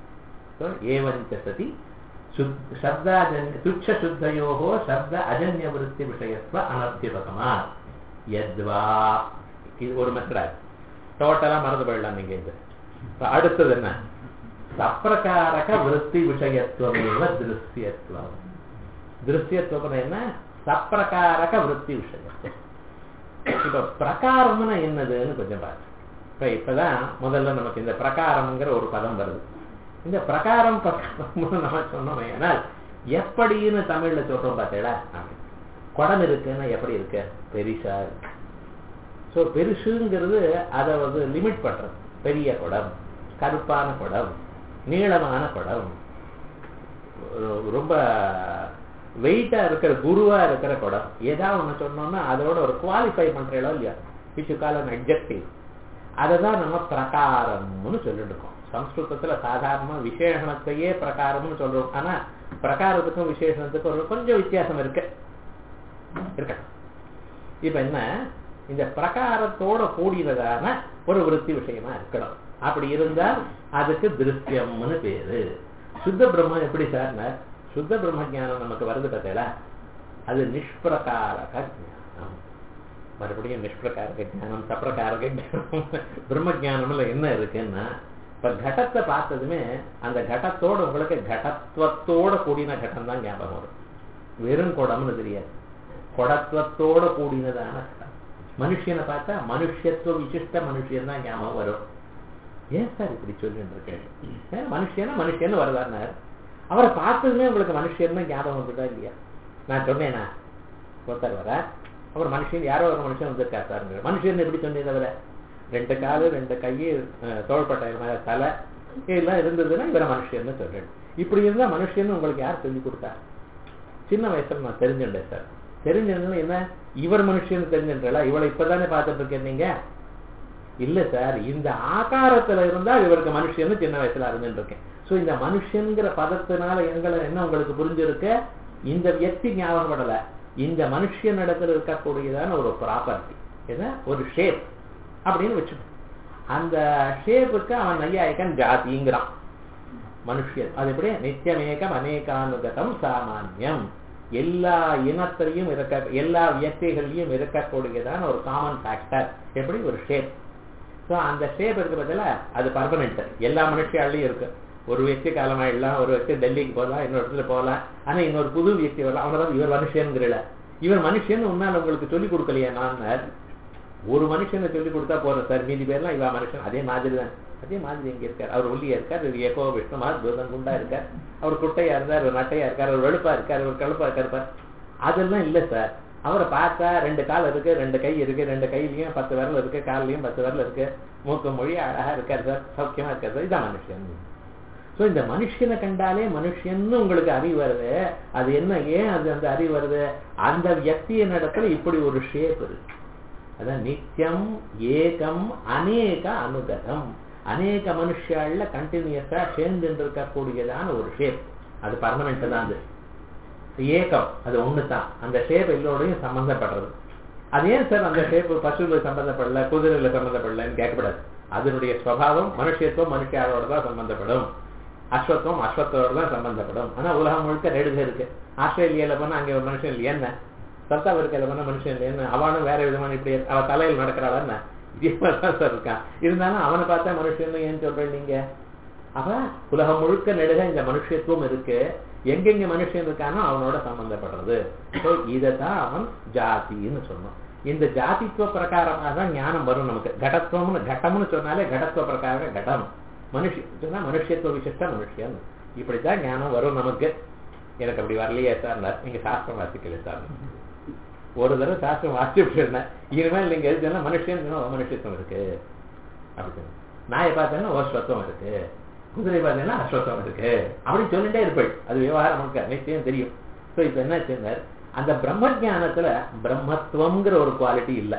ஏவஞ்ச சதி சப்தாஜன்ய துச்ச சுத்தயோகோ சப்த அஜன்ய விருத்தி விஷயத்துவ அனர்த்திபகமா எத்வா இது ஒரு மெத்தடாக டோட்டலா மறந்து போயிடலாம் நீங்க இது அடுத்தது என்ன சப்பிரகாரக விருத்தி விஷயத்துவமேவ திருஷ்யத்துவம் திருஷ்யத்துவம் என்ன சப்பிரகாரக விருத்தி விஷயத்துவம் இப்ப பிரகாரம்னா என்னதுன்னு கொஞ்சம் பாருங்க இப்ப இப்பதான் முதல்ல நமக்கு இந்த பிரகாரம்ங்கிற ஒரு பதம் வருது இந்த பிரகாரம் பிரகாரம்னு நம்ம சொன்னோம் ஏன்னால் எப்படின்னு தமிழ்ல சொல்றோம் பார்த்தீங்களா குடம் இருக்குன்னா எப்படி இருக்கு பெரிசா இருக்கு ஸோ பெருசுங்கிறது அதை வந்து லிமிட் பண்றது பெரிய குடம் கருப்பான குடம் நீளமான குடம் ஒரு- ரொம்ப வெயிட்டா இருக்கிற குருவா இருக்கிற குடம் ஏதாவது ஒண்ணு சொன்னோம்னா அதோட ஒரு குவாலிஃபை பண்றீங்களோ இல்லையா விச் கால் அன் அப்ஜெக்டிவ் அதை தான் நம்ம பிரகாரம்னு சொல்லிட்டு இருக்கோம் சம்ஸ்கிருதத்துல சாதாரணமா விசேஷணத்தையே பிரகாரம்னு சொல்றோம் ஆனா பிரகாரத்துக்கும் விசேஷணத்துக்கும் ஒரு கொஞ்சம் வித்தியாசம் இருக்கு இருக்கட்டும் இப்ப என்ன இந்த பிரகாரத்தோட கூடியதான ஒரு விருத்தி விஷயமா இருக்கணும் அப்படி இருந்தால் அதுக்கு திருஷ்யம்னு பேரு சுத்த பிரம்மம் எப்படி சார்னா சுத்த பிரம்ம ஞானம் நமக்கு வருது பார்த்தீங்களா அது நிஷ்பிரகாரக ஞானம் மறுபடியும் நிஷ்பிரகாரக ஞானம் சப்பிரகாரக ஞானம் பிரம்ம ஞானம்ல என்ன இருக்குன்னா இப்ப கடத்தை பார்த்ததுமே அந்த கடத்தோட உங்களுக்கு கடத்துவத்தோட கூடின கட்டம் தான் ஞாபகம் வரும் வெறும் குடம்னு தெரியாது குடத்துவத்தோட கூடினதான கடம் மனுஷனை பார்த்தா மனுஷத்துவ விசிஷ்ட மனுஷன் தான் ஞாபகம் வரும் ஏன் சார் இப்படி சொல்லிட்டு இருக்கேன் மனுஷனா மனுஷன்னு வருவார்னார் அவரை பார்த்ததுமே உங்களுக்கு மனுஷன் ஞாபகம் வந்துட்டா இல்லையா நான் சொன்னேனா ஒருத்தர் வர அவர் மனுஷன் யாரோ ஒரு மனுஷன் வந்திருக்கா சார் மனுஷன் எப்படி சொன்னீங்க தவிர ரெண்டு காலு ரெண்டு கை அஹ், தோள்பட்டை மேல தலை இதெல்லாம் இருந்ததுன்னா இவரை மனுஷன்னு சொல்றேன் இப்படி இருந்தா மனுஷன்னு உங்களுக்கு யார் சொல்லி கொடுத்தா சின்ன வயசுல நான் தெரிஞ்சுட்டேன் சார் தெரிஞ்சிருந்தா என்ன இவர் மனுஷன்னு தெரிஞ்சுட்டா இவளை இப்பதானே பார்த்துட்டு இருக்கேன் நீங்க இல்ல சார் இந்த ஆகாரத்துல இருந்தா இவருக்கு மனுஷன்னு சின்ன வயசுல அறிஞ்சுட்டு இருக்கேன் சோ இந்த மனுஷங்கிற பதத்தினால எங்களை என்ன உங்களுக்கு புரிஞ்சிருக்க இந்த வியக்தி ஞாபகப்படல இந்த மனுஷன் இடத்துல இருக்கக்கூடியதான ஒரு ப்ராப்பர்ட்டி என்ன ஒரு ஷேப் அப்படின்னு வச்சுக்கோ அந்த ஷேப்புக்கு அவன் நையாயக்கன் ஜாதிங்கிறான் மனுஷன் அது எப்படி நித்தியமேகம் அநேகானுகதம் சாமான்யம் எல்லா இனத்திலையும் இருக்க எல்லா வியக்திகள்லையும் இருக்கக்கூடியதான ஒரு காமன் ஃபேக்டர் எப்படி ஒரு ஷேப் ஸோ அந்த ஷேப் இருக்கு பதில அது பர்மனெண்ட் எல்லா மனுஷியாலையும் இருக்கு ஒரு వ్యక్తి காலமாயிடலாம் ஒரு వ్యక్తి டெல்லிக்கு போகலாம் இன்னொரு இடத்துல போகலாம் ஆனா இன்னொரு புது வியக்தி வரலாம் அவனதான் இவர் மனுஷன்கிறல இவர் மனுஷன் உன்னால் உங்களுக்கு சொல்லிக் கொடுக்கலையா நான் ஒரு மனுஷனை சொல்லி கொடுத்தா போறோம் சார் மீதி பேர்லாம் இவா மனுஷன் அதே மாதிரி தான் அதே மாதிரி இங்க இருக்கார் அவர் ஒல்லியா இருக்கார் இவர் ஏகோ விஷ்ணுமா தூதன் குண்டா இருக்கார் அவர் குட்டையா இருந்தார் அவர் நட்டையா இருக்கார் அவர் வெளுப்பா இருக்கார் அவர் கழுப்பா இருக்கார் அதெல்லாம் இல்ல சார் அவரை பார்த்தா ரெண்டு கால் இருக்கு ரெண்டு கை இருக்கு ரெண்டு கையிலயும் பத்து விரல் இருக்கு கால்லயும் பத்து விரல் இருக்கு மூக்கு மொழி அழகா இருக்கார் சார் சௌக்கியமா இருக்கார் சார் இதான் மனுஷன் சோ இந்த மனுஷனை கண்டாலே மனுஷன்னு உங்களுக்கு அறிவு வருது அது என்ன ஏன் அது அந்த அறிவு வருது அந்த வியக்தியின் இடத்துல இப்படி ஒரு ஷேப் இருக்கு அதான் நித்தியம் ஏகம் அநேக அனுகதம் அநேக மனுஷால கண்டினியூஸா சேர்ந்து இருக்கக்கூடியதான ஒரு ஷேப் அது பர்மனன்ட் தான் அது ஏகம் அது ஒண்ணு தான் அந்த ஷேப் எல்லோடையும் சம்பந்தப்படுறது அது ஏன் சார் அந்த ஷேப் பசுல சம்பந்தப்படல குதிரையில சம்பந்தப்படலன்னு கேட்கப்படாது அதனுடைய ஸ்வபாவம் மனுஷத்துவம் மனுஷியாரோட தான் சம்பந்தப்படும் அஸ்வத்துவம் அஸ்வத்தோட தான் சம்பந்தப்படும் ஆனா உலகம் முழுக்க ரெடுக இருக்கு ஆஸ்திரேலியால போனா அங்க ஒரு மனுஷன் இல்லையா சவுத் ஆப்பிரிக்கால போனா மனுஷன் இல்லையா அவனும் வேற விதமான இப்படி அவ தலையில் நடக்கிறாள் என்ன இதே மாதிரிதான் சார் இருக்கான் இருந்தாலும் அவனை பார்த்தா மனுஷன் ஏன் சொல்றேன் நீங்க அவன் உலகம் முழுக்க நெடுக இந்த மனுஷத்துவம் இருக்கு எங்கெங்க மனுஷன் இருக்கானோ அவனோட சம்பந்தப்படுறது ஸோ இதைத்தான் அவன் ஜாதின்னு சொன்னான் இந்த ஜாதித்துவ பிரகாரமாக தான் ஞானம் வரும் நமக்கு கடத்துவம்னு கடம்னு சொன்னாலே கடத்துவ பிரகார கடம் மனுஷன் சொன்னா மனுஷத்துவ விசிஷ்ட மனுஷன் இப்படித்தான் ஞானம் வரும் நமக்கு எனக்கு அப்படி வரலையே சார் நீங்க சாஸ்திரம் வாசிக்கல சார் ஒரு தடவை சாஸ்திரம் வாசிச்சுட்டு இருந்தேன் இனிமேல் நீங்க எது சொன்னா மனுஷன் சொன்னா மனுஷத்துவம் இருக்கு அப்படி சொன்ன நாயை பார்த்தேன்னா ஓஸ்வத்துவம் இருக்கு குதிரை பார்த்தீங்கன்னா அஸ்வத்தம் இருக்கு அப்படின்னு சொல்லிட்டே இருப்பேன் அது விவகாரம் நமக்கு நிச்சயம் தெரியும் ஸோ இப்போ என்ன சொன்னார் அந்த பிரம்ம ஜானத்துல பிரம்மத்துவம்ங்கிற ஒரு குவாலிட்டி இல்லை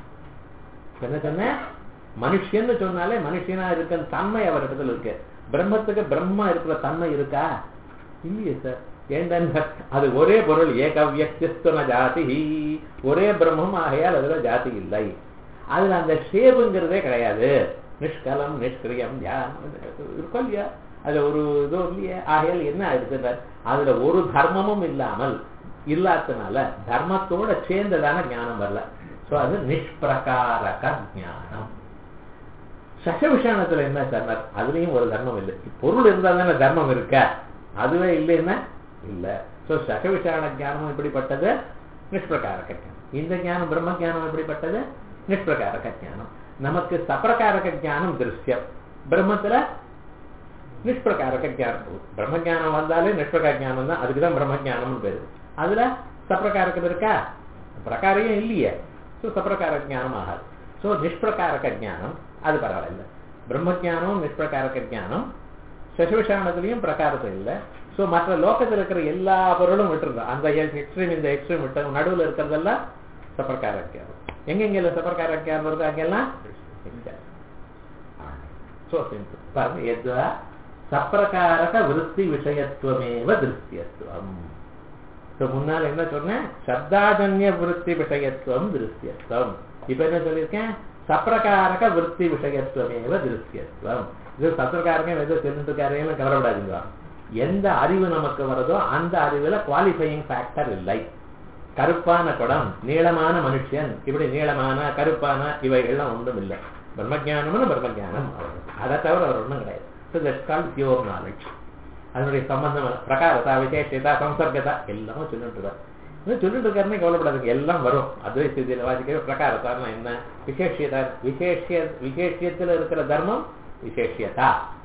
என்ன சொன்ன மனுஷன்னு சொன்னாலே மனுஷனா இருக்க தன்மை அவர் இடத்துல இருக்கு பிரம்மத்துக்கு பிரம்மா இருக்கிற தன்மை இருக்கா இல்லையே சார் ஏன்டா அது ஒரே பொருள் ஏக வியக்திஸ்துவ ஜாதி ஒரே பிரம்மம் ஆகையால் அதுல ஜாதி இல்லை அதுல அந்த ஷேபுங்கிறதே கிடையாது நிஷ்கலம் நிஷ்கிரியம் தியானம் இருக்கும் இல்லையா அதுல ஒரு இதோ இல்லையே ஆகையால் என்ன ஆயிடுச்சுன்றார் அதுல ஒரு தர்மமும் இல்லாமல் இல்லாதனால தர்மத்தோட சேர்ந்ததான ஞானம் வரல சோ அது நிஷ்பிரகாரக ஞானம் சசவிஷானத்துல என்ன சொன்னார் அதுலயும் ஒரு தர்மம் இல்லை பொருள் இருந்தா தானே தர்மம் இருக்க அதுவே இல்லைன்னா இல்ல சோ சகவிஷான ஞானம் எப்படிப்பட்டது நிஷ்பிரகாரக ஞானம் இந்த ஞானம் பிரம்ம ஞானம் எப்படிப்பட்டது நிஷ்பிரகாரக ஞானம் நமக்கு சப்பிரகாரக ஞானம் திருஷ்யம் பிரம்மத்துல நிஷ்பிரகாரக ஞானம் பிரம்ம ஞானம் வந்தாலே நிஷ்பிரகார ஞானம் தான் அதுக்குதான் பிரம்ம ஞானம்னு பேரு அதுல சப்பிரகாரகம் இருக்கா பிரகாரையும் இல்லையே ஸோ சப்பிரகார ஞானம் ஆகாது ஸோ நிஷ்பிரகாரக ஞானம் அது பரவாயில்ல பிரம்மஜானம் நிஷ்பிரகாரக ஞானம் சசிவிஷானத்துலையும் பிரகாரத்தை இல்லை ஸோ மற்ற லோகத்தில் இருக்கிற எல்லா பொருளும் விட்டுருந்தோம் அந்த எக்ஸ்ட்ரீம் இந்த எக்ஸ்ட்ரீம் விட்டு நடுவில் இருக்கிறதெல்லாம் சப்பரக்கார ஞானம் எங்கெங்கெல்லாம் சப்பரக்கார ஞானம் வருது அங்கெல்லாம் ஸோ சிம்பிள் பாருங்க எதுவா சப்பிரகாரக விருத்தி விஷயத்துவமேவ திருஷ்யத்துவம் ஸோ முன்னால் என்ன சொன்னேன் சப்தாஜன்ய விருத்தி விஷயத்துவம் திருஷ்யத்துவம் இப்ப என்ன சொல்லியிருக்கேன் சப்பிரகாரக விருத்தி விஷயத்துவமேவ திருஷ்யத்துவம் இது சத்திரக்காரங்க ஏதோ தெரிஞ்சுக்காரையும் கவலைப்படாதீங்க எந்த அறிவு நமக்கு வருதோ அந்த அறிவுல குவாலிஃபையிங் ஃபேக்டர் இல்லை கருப்பான குடம் நீளமான மனுஷன் இப்படி நீளமான கருப்பான இவைகள்லாம் ஒன்றும் இல்லை பிரம்மஜானம்னு பிரம்மஜானம் அதை தவிர அவர் ஒன்றும் கிடையாது so that's call pure knowledge அதனுடைய சம்பந்தம் பிரகாரதா விசேஷதா சம்சர்கதா எல்லாமே சொல்லிட்டு இருக்காரு இன்னும் சொல்லிட்டு இருக்காருன்னு கவலைப்படாதுங்க எல்லாம் வரும் அதுவே ஸ்திதியில் வாசிக்கிற பிரகாரத்தார்னா என்ன விசேஷியதா விசேஷிய விசேஷியத்தில் இருக்கிற தர்மம் விசேஷியதா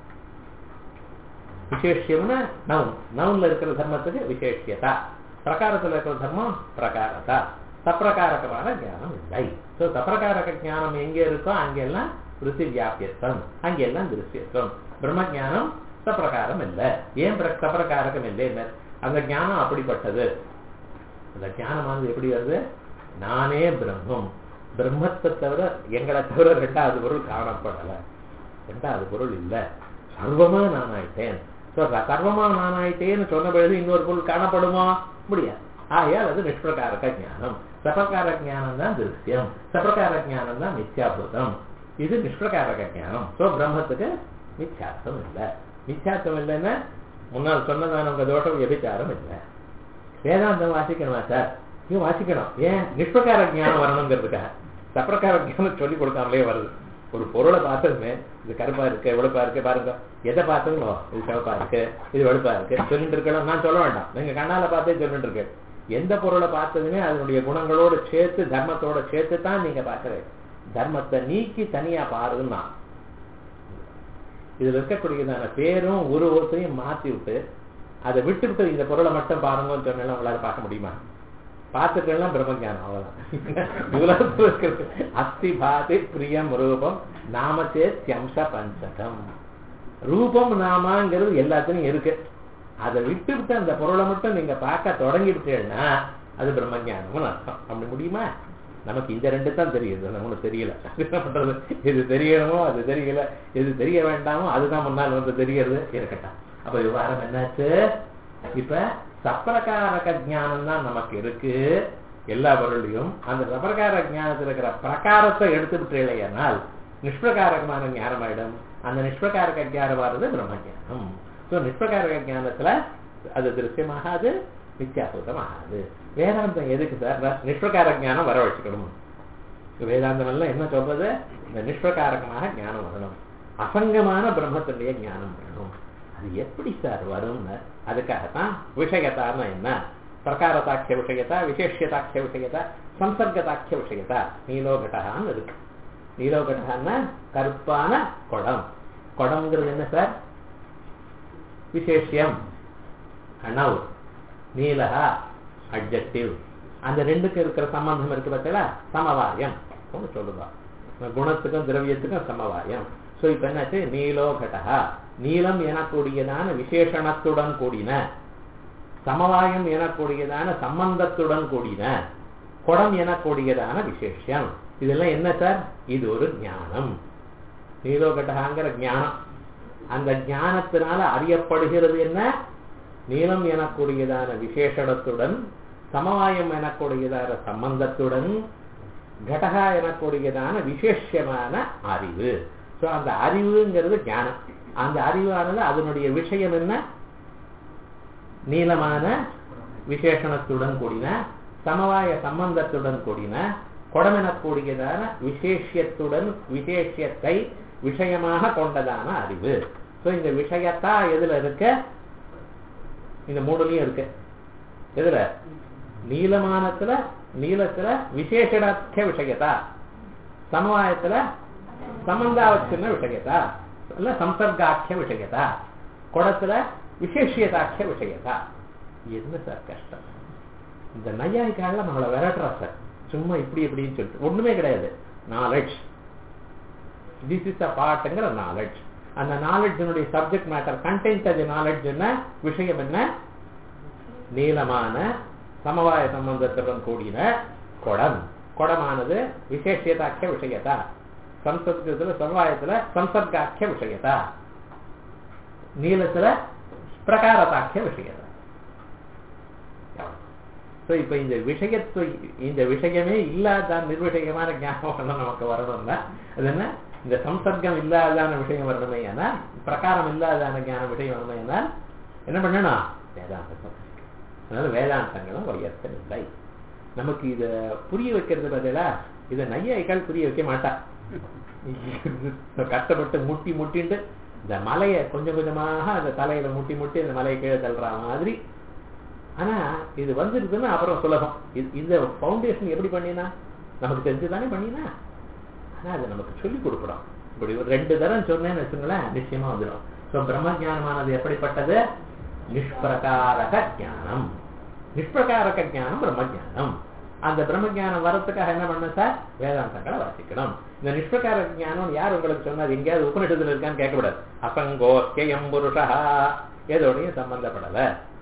விசேஷியம்னா நவுன் நவுன்ல இருக்கிற தர்மத்துக்கு விசேஷியதா பிரகாரத்தில் இருக்கிற தர்மம் பிரகாரதா சப்பிரகாரகமான ஞானம் இல்லை ஸோ சப்பிரகாரக ஞானம் எங்கே இருக்கோ அங்கெல்லாம் ருசி வியாபியத்துவம் அங்கெல்லாம் திருஷ்யத்துவம் பிரம்ம ஜானம் சப்பிரகாரம் இல்லை ஏன் சப்பிரகாரகம் இல்லை அந்த ஞானம் அப்படிப்பட்டது அந்த ஞானமானது எப்படி வருது நானே பிரம்மம் பிரம்மத்தை தவிர எங்களை தவிர ரெண்டாவது பொருள் காணப்படலை ரெண்டாவது பொருள் இல்லை சர்வமா நான் ஆயிட்டேன் சர்வமா நான் ஆயிட்டேன்னு சொன்ன பொழுது இன்னொரு பொருள் காணப்படுமா முடியாது ஆகையால் அது நிஷ்பிரகாரக ஞானம் சப்பிரகார ஜானம் தான் திருஷ்யம் சப்பிரகார ஜானம் தான் மித்யாபூதம் இது நிஷ்பிரகாரக ஞானம் ஸோ பிரம்மத்துக்கு மித்யார்த்தம் இல்லை மித்யார்த்தம் இல்லைன்னா முன்னால் சொன்னதான உங்க தோஷம் எபிச்சாரம் இல்லை வேதாந்தம் வாசிக்கணுமா சார் இது வாசிக்கணும் ஏன் நிஷ்பிரகார ஜானம் வரணுங்கிறதுக்காக சப்பிரகார ஜானம் சொல்லி கொடுக்காமலே வருது ஒரு பொருளை பார்த்ததுமே இது கருப்பா இருக்கு வெளுப்பா இருக்கு பாருங்க எதை பார்த்ததுமோ இது சிவப்பா இருக்கு இது வெளுப்பா இருக்கு சொல்லிட்டு இருக்கணும் நான் சொல்ல வேண்டாம் நீங்க கண்ணால பார்த்தே சொல்லிட்டு இருக்கு எந்த பொருளை பார்த்ததுமே அதனுடைய குணங்களோட சேர்த்து தர்மத்தோட சேர்த்து தான் நீங்க பாக்குறீங்க தர்மத்தை நீக்கி தனியா பாருன்னா இதுல இருக்கக்கூடியதான பேரும் உருவத்தையும் மாத்தி விட்டு அதை விட்டு விட்டு இந்த பொருளை மட்டும் பாருங்கன்னு சொன்னாலும் உங்களால பார்க்க முடியுமா பார்த்துக்கலாம் பிரம்மஜானம் அவ்வளவுதான் அஸ்தி பாதி பிரியம் ரூபம் நாமச்சே தியம்ச பஞ்சகம் ரூபம் நாமாங்கிறது எல்லாத்துலயும் இருக்கு அதை விட்டு விட்டு அந்த பொருளை மட்டும் நீங்க பார்க்க தொடங்கி விட்டீங்கன்னா அது பிரம்மஜானம்னு அர்த்தம் அப்படி முடியுமா நமக்கு இந்த ரெண்டு தான் தெரியுது நமக்கு தெரியல என்ன பண்றது இது தெரியணுமோ அது தெரியல இது தெரிய வேண்டாமோ அதுதான் முன்னால் வந்து தெரியறது இருக்கட்டும் அப்ப விவகாரம் என்னாச்சு இப்ப சப்பிரகாரக ஜானம் தான் நமக்கு இருக்கு எல்லா பொருளையும் அந்த சப்பிரகார ஜானத்தில் இருக்கிற பிரகாரத்தை எடுத்துவிட்டு இல்லையானால் நிஷ்பிரகாரகமான ஞானம் ஆயிடும் அந்த நிஷ்பிரகாரக ஜானம் வருது பிரம்ம ஜானம் ஸோ நிஷ்பிரகாரக ஜானத்துல அது திருஷ்யமாகாது வித்தியாசமாகாது வேதாந்தம் எதுக்கு சார் நிஷ்பிரகார ஜானம் வர வச்சுக்கணும் வேதாந்தம் எல்லாம் என்ன சொல்றது இந்த நிஷ்பிரகாரகமாக ஞானம் வரணும் அசங்கமான பிரம்மத்தினுடைய ஞானம் வரணும் அது எப்படி சார் வரும்னு அதுக்காகத்தான் விஷயத்தான்னு என்ன பிரகாரதாக்கிய விஷயத்தா விசேஷியதாக்கிய விஷயத்தா சம்சர்கதாக்கிய விஷயத்தா நீலோகட்டான்னு இருக்கு நீலோகட்டான்னா கருப்பான குடம் குடம்ங்கிறது என்ன சார் விசேஷியம் நவ் நீலகா அப்ஜெக்டிவ் அந்த ரெண்டுக்கு இருக்கிற சம்பந்தம் இருக்கு பார்த்தீங்களா சமவாயம் ஒன்று சொல்லுவா குணத்துக்கும் திரவியத்துக்கும் சமவாயம் ஸோ இப்போ என்னாச்சு நீலோகட்டா நீலம் எனக்கூடியதான விசேஷணத்துடன் கூடின சமவாயம் எனக்கூடியதான சம்பந்தத்துடன் கூடின குடம் எனக்கூடியதான விசேஷம் இதெல்லாம் என்ன சார் இது ஒரு ஞானம் நீலோகட்டகாங்கிற ஞானம் அந்த ஞானத்தினால அறியப்படுகிறது என்ன நீளம் எனக்கூடியதான விசேஷணத்துடன் சமவாயம் எனக்கூடியதான சம்பந்தத்துடன் கடகா எனக்கூடியதான விசேஷமான அறிவு ஸோ அந்த அறிவுங்கிறது ஞானம் அந்த அறிவானது அதனுடைய விஷயம் என்ன நீளமான விசேஷணத்துடன் கூடின சமவாய சம்பந்தத்துடன் கூடின கொடமெனக்கூடியதான விசேஷத்துடன் விசேஷத்தை விஷயமாக கொண்டதான அறிவு ஸோ இந்த விஷயத்தா எதுல இருக்க இந்த மூணுலயும் இருக்கு எதுல நீளமானத்துல நீளத்துல விசேஷடாக்கிய விஷயத்தா சமவாயத்துல சம்பந்தாவச்சின்ன விஷயத்தா இல்ல சம்சர்காக்கிய விஷயத்தா குடத்துல விசேஷியதாக்கிய விஷயத்தா என்ன சார் கஷ்டம் இந்த நையாய்க்கால நம்மளை விரட்டுறா சார் சும்மா இப்படி இப்படின்னு சொல்லிட்டு ஒண்ணுமே கிடையாது நாலெட்ஜ் திஸ் இஸ் அ பார்ட்ங்கிற நாலெட்ஜ் அந்த நாலெட்ஜினுடைய சப்ஜெக்ட் மேட்டர் கண்டென்ட் அது நாலெட்ஜ் என்ன விஷயம் என்ன நீளமான சமவாய சம்பந்தத்துடன் கூடின குடம் குடமானது விசேஷியதாக்கிய விஷயத்தா சம்ஸ்கிருதத்துல சமவாயத்துல சம்சர்காக்கிய விஷயத்தா நீளத்துல பிரகாரதாக்கிய விஷயத்தா ஸோ இப்போ இந்த விஷயத்து இந்த விஷயமே இல்லாத நிர்விஷயமான ஞாபகம் நமக்கு வரணும்னா அது என்ன இந்த சம்சர்க்கம் இல்லாதான விஷயம் வரணுமே ஆனால் பிரகாரம் இல்லாதான ஞான விஷயம் வரணுமே ஆனால் என்ன பண்ணணும் வேதாந்தம் அதனால வேதாந்தங்களும் உயர்த்தவில்லை நமக்கு இத புரிய வைக்கிறது பதிலா இதை நையாய்க்கால் புரிய வைக்க மாட்டா கஷ்டப்பட்டு முட்டி முட்டின்ட்டு இந்த மலையை கொஞ்சம் கொஞ்சமாக அந்த தலையில முட்டி முட்டி அந்த மலையை கீழே தள்ளுற மாதிரி ஆனா இது வந்துருக்குன்னா அப்புறம் சுலபம் இந்த பவுண்டேஷன் எப்படி பண்ணினா நமக்கு தெரிஞ்சுதானே பண்ணினா ஆனா அதை நமக்கு சொல்லி கொடுக்கணும் இப்படி ஒரு ரெண்டு தரம் சொன்னேன்னு வச்சுங்களேன் நிச்சயமா வந்துடும் ஸோ பிரம்ம ஜானமானது எப்படிப்பட்டது நிஷ்பிரகாரக ஜானம் நிஷ்பிரகாரக ஜானம் பிரம்ம ஜானம் அந்த பிரம்ம ஜானம் வரத்துக்காக என்ன பண்ண சார் வேதாந்தங்களை வாசிக்கணும் இந்த நிஷ்பிரகார ஜானம் யார் உங்களுக்கு சொன்னது எங்கேயாவது உபநிஷத்துல இருக்கான்னு கேட்கக்கூடாது அசங்கோக்கியம் புருஷா எதோடையும் சம்பந்தப்படல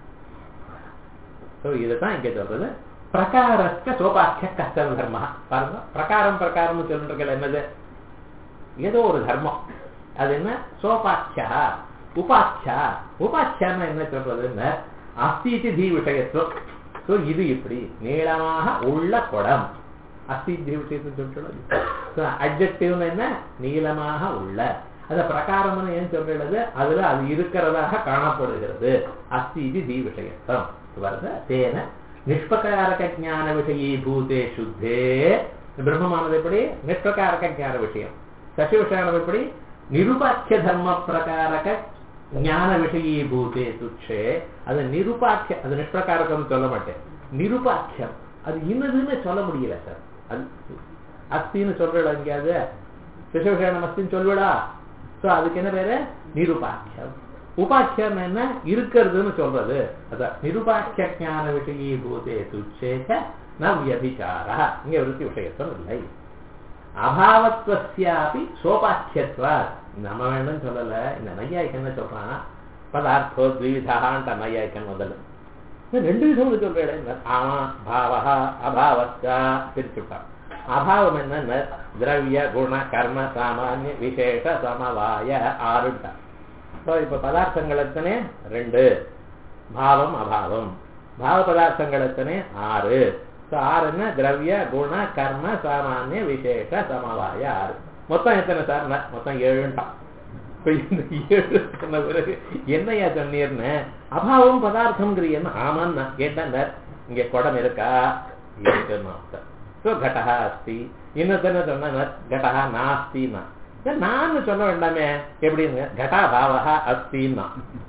ஸோ இதுதான் இங்க சொல்றது பிரகாரஸ்க சோபாக்கிய கஷ்டம் தர்ம பாருங்க பிரகாரம் பிரகாரம் சொல்லிருக்கல என்னது ஏதோ ஒரு தர்மம் அது என்ன சோபாக்கியா உபாக்கியா உபாக்கியான்னு என்ன சொல்றதுன்னு அஸ்திக்கு தீ விஷயத்துவம் ஸோ இது இப்படி நீளமாக உள்ள குடம் அஸ்தி தீ விஷயத்தை சொல்றது அப்ஜெக்டிவ்னு என்ன நீளமாக உள்ள அந்த பிரகாரம்னு ஏன் சொல்றது அதுல அது இருக்கிறதாக காணப்படுகிறது அஸ்தி இது தீ விஷயத்துவம் வருது தேன நிஷ்பகாரக ஜான விஷயீ பூதே சுத்தே பிரம்மமானது எப்படி நிஷ்பகாரக ஜான விஷயம் சசி விஷயம் எப்படி நிருபாக்கிய தர்ம பிரகாரக ஞான விஷயீ பூதே துச்சே அது நிருபாக்கிய அது நிஷ்பிரகாரகம் சொல்ல மாட்டேன் நிருபாக்கியம் அது இன்னதுன்னு சொல்ல முடியல சார் அது அஸ்தின்னு சொல்றா எங்கேயாவது சிசவிஷயம் அஸ்தின்னு சொல்லுடா சோ அதுக்கு என்ன பேரு நிருபாக்கியம் உபாக்கியம் என்ன இருக்கிறதுன்னு சொல்றது அதான் நிருபாக்கிய ஞான விஷயீ பூதே துச்சேக ந வியபிச்சாரா இங்க விருத்தி விஷயத்துவம் இல்லை அபாவத்வசியாபி சோபாக்கியத்வா நம்ம வேணும்னு சொல்லல இந்த நையாய்க்கு என்ன சொல்றான் பதார்த்தோ த்விவிதான்ட்ட நையாய்க்கன் முதல்ல ரெண்டு விதம் சொல்றேன் ஆமா பாவா அபாவத்தா பிரிச்சுட்டான் அபாவம் என்ன திரவிய குண கர்ம சாமானிய விசேஷ சமவாய ஆறுட்டான் ஸோ இப்ப பதார்த்தங்கள் எத்தனை ரெண்டு பாவம் அபாவம் பாவ பதார்த்தங்கள் எத்தனை ஆறு ஸோ ஆறு என்ன திரவிய குண கர்ம சாமானிய விசேஷ சமவாய ஆறு மொத்தம் எத்தனை சார் மொத்தம் ஏழுட்டான் இந்த ஏழு சொன்ன பிறகு என்னையா சொன்னீர்னு அபாவம் பதார்த்தம்ங்கிறீங்க ஆமான்னு கேட்டேன் இங்க குடம் இருக்கா இருக்குன்னு ஸோ கடகா அஸ்தி இன்னொருத்தன சொன்ன கடகா நாஸ்தின்னா நான் சொல்ல வேண்டாமே எப்படின்னு கடா பாவகா அஸ்தின்னா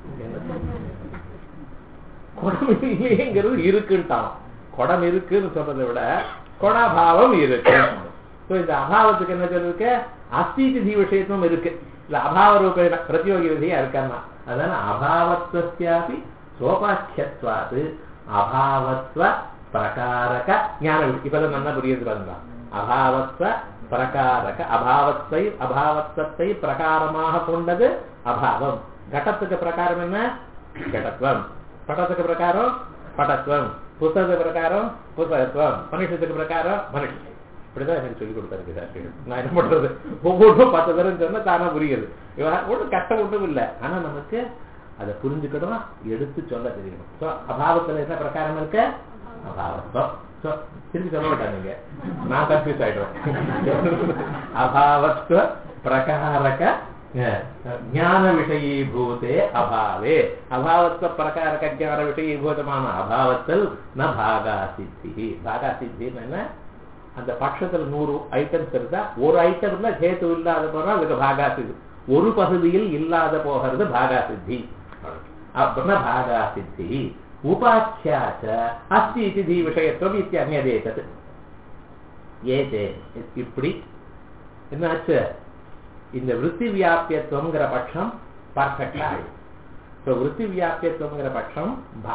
குடம் இல்லையேங்கிறது இருக்குன்ட்டான் குடம் இருக்குன்னு சொல்றதை விட கொடாபாவம் இருக்கு இந்த அபாவத்துக்கு என்ன சொல்லிருக்கு அஸ்திக்கு தீ விஷயத்துவம் இருக்கு இல்ல அபாவ ரூபேண பிரதியோகி விதியா இருக்கான்னா அதனால அபாவத்வசியாபி சோபாக்கியத்வாது அபாவத்வ பிரகாரக ஞான இப்பதான் நல்லா புரியுது பாருங்க அபாவத்வ பிரகாரக அபாவத்தை அபாவத்தை பிரகாரமாக கொண்டது அபாவம் கடத்துக்கு பிரகாரம் என்ன கடத்துவம் பட்டத்துக்கு பிரகாரம் படத்துவம் புத்தகத்துக்கு பிரகாரம் புத்தகத்துவம் மனுஷத்துக்கு பிரகாரம் மனுஷன் இப்படிதான் எனக்கு சொல்லி கொடுத்தாரு சார் நான் என்ன பண்றது ஒவ்வொன்றும் பத்து தரம் சொன்னா தானா புரியுது ஒன்றும் கஷ்டம் ஒன்றும் இல்லை ஆனா நமக்கு அதை புரிஞ்சுக்கணும் எடுத்து சொல்ல தெரியணும் ஸோ அபாவத்துல என்ன பிரகாரம் இருக்கு அபாவத்துவம் ஸோ திருப்பி சொல்ல மாட்டாங்க நான் கன்ஃபியூஸ் ஆயிடுவேன் அபாவத்துவ பிரகாரக ஞான விஷயீபூதே அபாவே அபாவத்துவ பிரகாரக ஞான விஷயீபூதமான அபாவத்தில் ந பாகா சித்தி பாகா சித்தின்னு என்ன அந்த பட்சத்துல நூறு ஐட்டம்ஸ் இருந்தா ஒரு ஐட்டம்ல ஹேத்து இல்லாத போனா அதுக்கு பாகா சித்தி ஒரு பகுதியில் இல்லாத போகிறது பாகா சித்தி அப்படின்னா பாகா சித்தி உபாக்கியாச்ச அஸ்தி இது தீ விஷயத்துவம் இத்தியதேதது ஏதே இப்படி என்னாச்சு இந்த விற்பி வியாபியத்துவங்கிற பட்சம் பர்ஃபெக்டா ஸோ விற்பி வியாபியத்துவங்கிற பட்சம்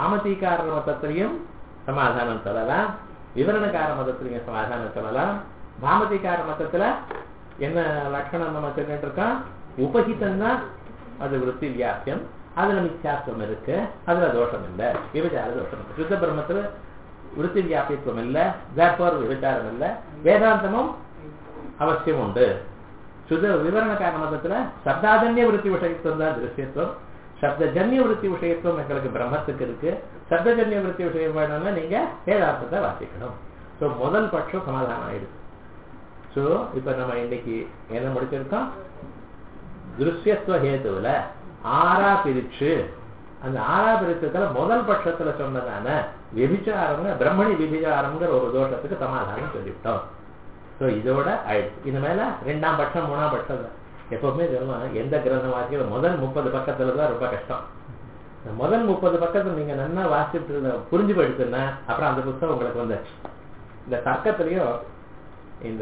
பாமதிகார மதத்திலையும் சமாதானம் சொல்லலாம் விவரணக்கார மதத்திலையும் சமாதானம் சொல்லலாம் பாமதிக்கார மதத்துல என்ன லட்சணம் நம்ம சொல்லிட்டு இருக்கோம் உபகிதம்னா அது விருத்தி வியாபியம் அதுல மித்யாத்துவம் இருக்கு அதுல தோஷம் இல்ல விபச்சார தோஷம் இருக்கு சுத்த பிரம்மத்துல விருத்தி வியாபித்துவம் இல்ல தேர்ஃபார் விபச்சாரம் இல்ல வேதாந்தமும் அவசியம் உண்டு சுத விவரணக்கார மதத்துல சப்தாஜன்ய விருத்தி விஷயத்துவம் தான் திருஷ்யத்துவம் சப்தஜன்ய விருத்தி விஷயத்துவம் எங்களுக்கு பிரம்மத்துக்கு இருக்கு சப்தஜன்ய விருத்தி விஷயம் வேணும்னா நீங்க வேதாந்தத்தை வாசிக்கணும் ஸோ முதல் பட்சம் சமாதானம் ஆயிடுது ஸோ இப்ப நம்ம இன்னைக்கு என்ன முடிச்சிருக்கோம் திருஷ்யத்துவ ஹேதுவில் ஆறா பிரிச்சு அந்த ஆறா பிரிச்சத்துல முதல் பட்சத்துல சொன்னதான விபிச்சாரம்ங்க பிரம்மணி விபிச்சாரம்ங்கிற ஒரு தோஷத்துக்கு சமாதானம் சொல்லிவிட்டோம் ஸோ இதோட ஆயிடுச்சு இது மேல ரெண்டாம் பட்சம் மூணாம் பட்சம் தான். எப்பவுமே சொல்லுவாங்க எந்த கிரந்தம் வாசிக்கிற முதல் முப்பது பக்கத்துல தான் ரொம்ப கஷ்டம் இந்த முதல் முப்பது பக்கத்துல நீங்க நல்லா வாசிட்டு இருந்த புரிஞ்சு போயிடுச்சுன்னா அப்புறம் அந்த புத்தகம் உங்களுக்கு வந்துச்சு இந்த தர்க்கத்திலையும் இந்த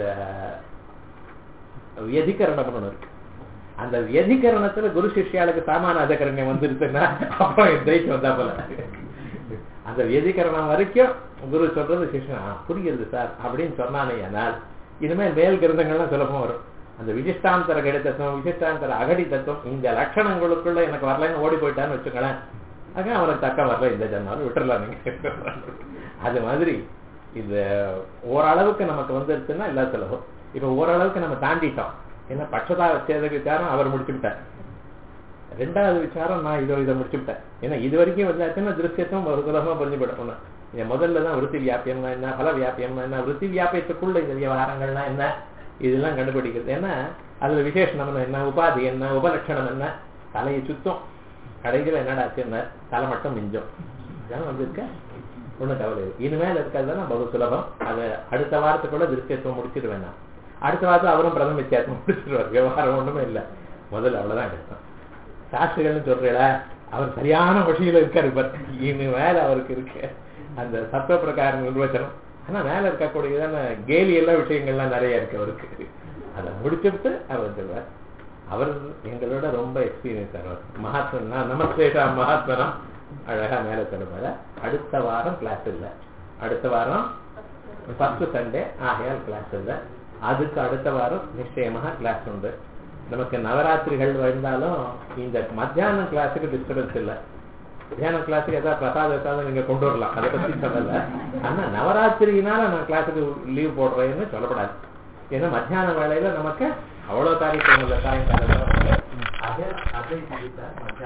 வியதிகரணம் ஒண்ணு இருக்கு அந்த வியதிகரணத்துல குரு சிஷ்யாளுக்கு சாமான அதகரண்யம் வந்துருச்சுன்னா அப்புறம் ஜெயிச்சு வந்தா போல அந்த வியதிகரணம் வரைக்கும் குரு சொல்றது சிஷ்யன் "ஆ, புரியுது சார் அப்படின்னு சொன்னானே ஆனால் இனிமேல் மேல் கிரந்தங்கள்லாம் சுலபம் வரும் அந்த விசிஷ்டாந்தர கடி தத்துவம் விசிஷ்டாந்தர அகடி தத்துவம் இந்த லட்சணங்களுக்குள்ள எனக்கு வரலன்னு ஓடி போயிட்டான்னு வச்சுக்கோங்களேன் ஆக அவனுக்கு தக்க வரல இந்த ஜன்னாலும் விட்டுறலாம் நீங்க அது மாதிரி இந்த ஓரளவுக்கு நமக்கு வந்துருச்சுன்னா எல்லா சுலபம் இப்ப ஓரளவுக்கு நம்ம தாண்டிட்டோம் ஏன்னா பட்சதா சேத விசாரம் அவர் முடிச்சு விட்டார் ரெண்டாவது விசாரம் நான் இதோ இதை முடிச்சு விட்டேன் ஏன்னா இது வரைக்கும் வந்தாச்சுன்னா திருஷ்யத்தும் ஒரு சுலபமா புரிஞ்சு போயிடணும் என் முதல்ல தான் விருத்தி வியாபியம்னா என்ன பல வியாபியம்னா என்ன விருத்தி வியாபியத்துக்குள்ள இந்த விவகாரங்கள்னா என்ன இதெல்லாம் கண்டுபிடிக்கிறது ஏன்னா அதுல விசேஷணம் என்ன உபாதி என்ன உபலட்சணம் என்ன தலையை சுத்தம் கடைசியில் என்னடாச்சு என்ன தலை மட்டும் மிஞ்சும் இதான் வந்திருக்க ஒன்றும் கவலை இல்லை. இனிமேல் இருக்கிறதுலாம் பகு சுலபம் அது அடுத்த வாரத்துக்குள்ள திருஷ்யத்துவம் முடிச்சிடுவேன் நான் அடுத்த வாரத்தில் அவரும் பிரதம வித்தியாசம் முடிச்சிடுவார் விவகாரம் ஒண்ணுமே இல்லை முதல்ல அவ்வளவுதான் எடுத்தோம் சாஸ்திரிகள்னு சொல்றீங்களா அவர் சரியான வழியில இருக்காரு பார் இனிமேல் அவருக்கு இருக்கு அந்த சத்துவ பிரகார நிர்வச்சனம் ஆனா மேல இருக்கக்கூடியதான கேலி எல்லாம் விஷயங்கள்லாம் நிறைய இருக்கு அவருக்கு அதை முடிச்சுட்டு அவர் சொல்வார் அவர் எங்களோட ரொம்ப எக்ஸ்பீரியன்ஸ் அவர் மகாத்மனா நமஸ்தேஷா மகாத்மனா அழகா மேல சொல்லுவாரு அடுத்த வாரம் கிளாஸ் இல்லை அடுத்த வாரம் ஃபர்ஸ்ட் சண்டே ஆகையால் கிளாஸ் இல்லை அதுக்கு அடுத்த வாரம் நிச்சயமாக கிளாஸ் உண்டு நமக்கு நவராத்திரிகள் வந்தாலும் இந்த மத்தியானம் கிளாஸுக்கு டிஸ்டர்பன்ஸ் இல்லை மத்தியானம் கிளாஸுக்கு ஏதாவது பிரசாத ஏதாவது நீங்க கொண்டு வரலாம் அதை பத்தி சொல்லல ஆனா நவராத்திரியினால நான் கிளாஸுக்கு லீவ் போடுறேன்னு சொல்லப்படாது ஏன்னா மத்தியான வேலையில நமக்கு அவ்வளவு காரியங்கள் இல்லை சாயங்காலம் அதை அதை மத்தியானம்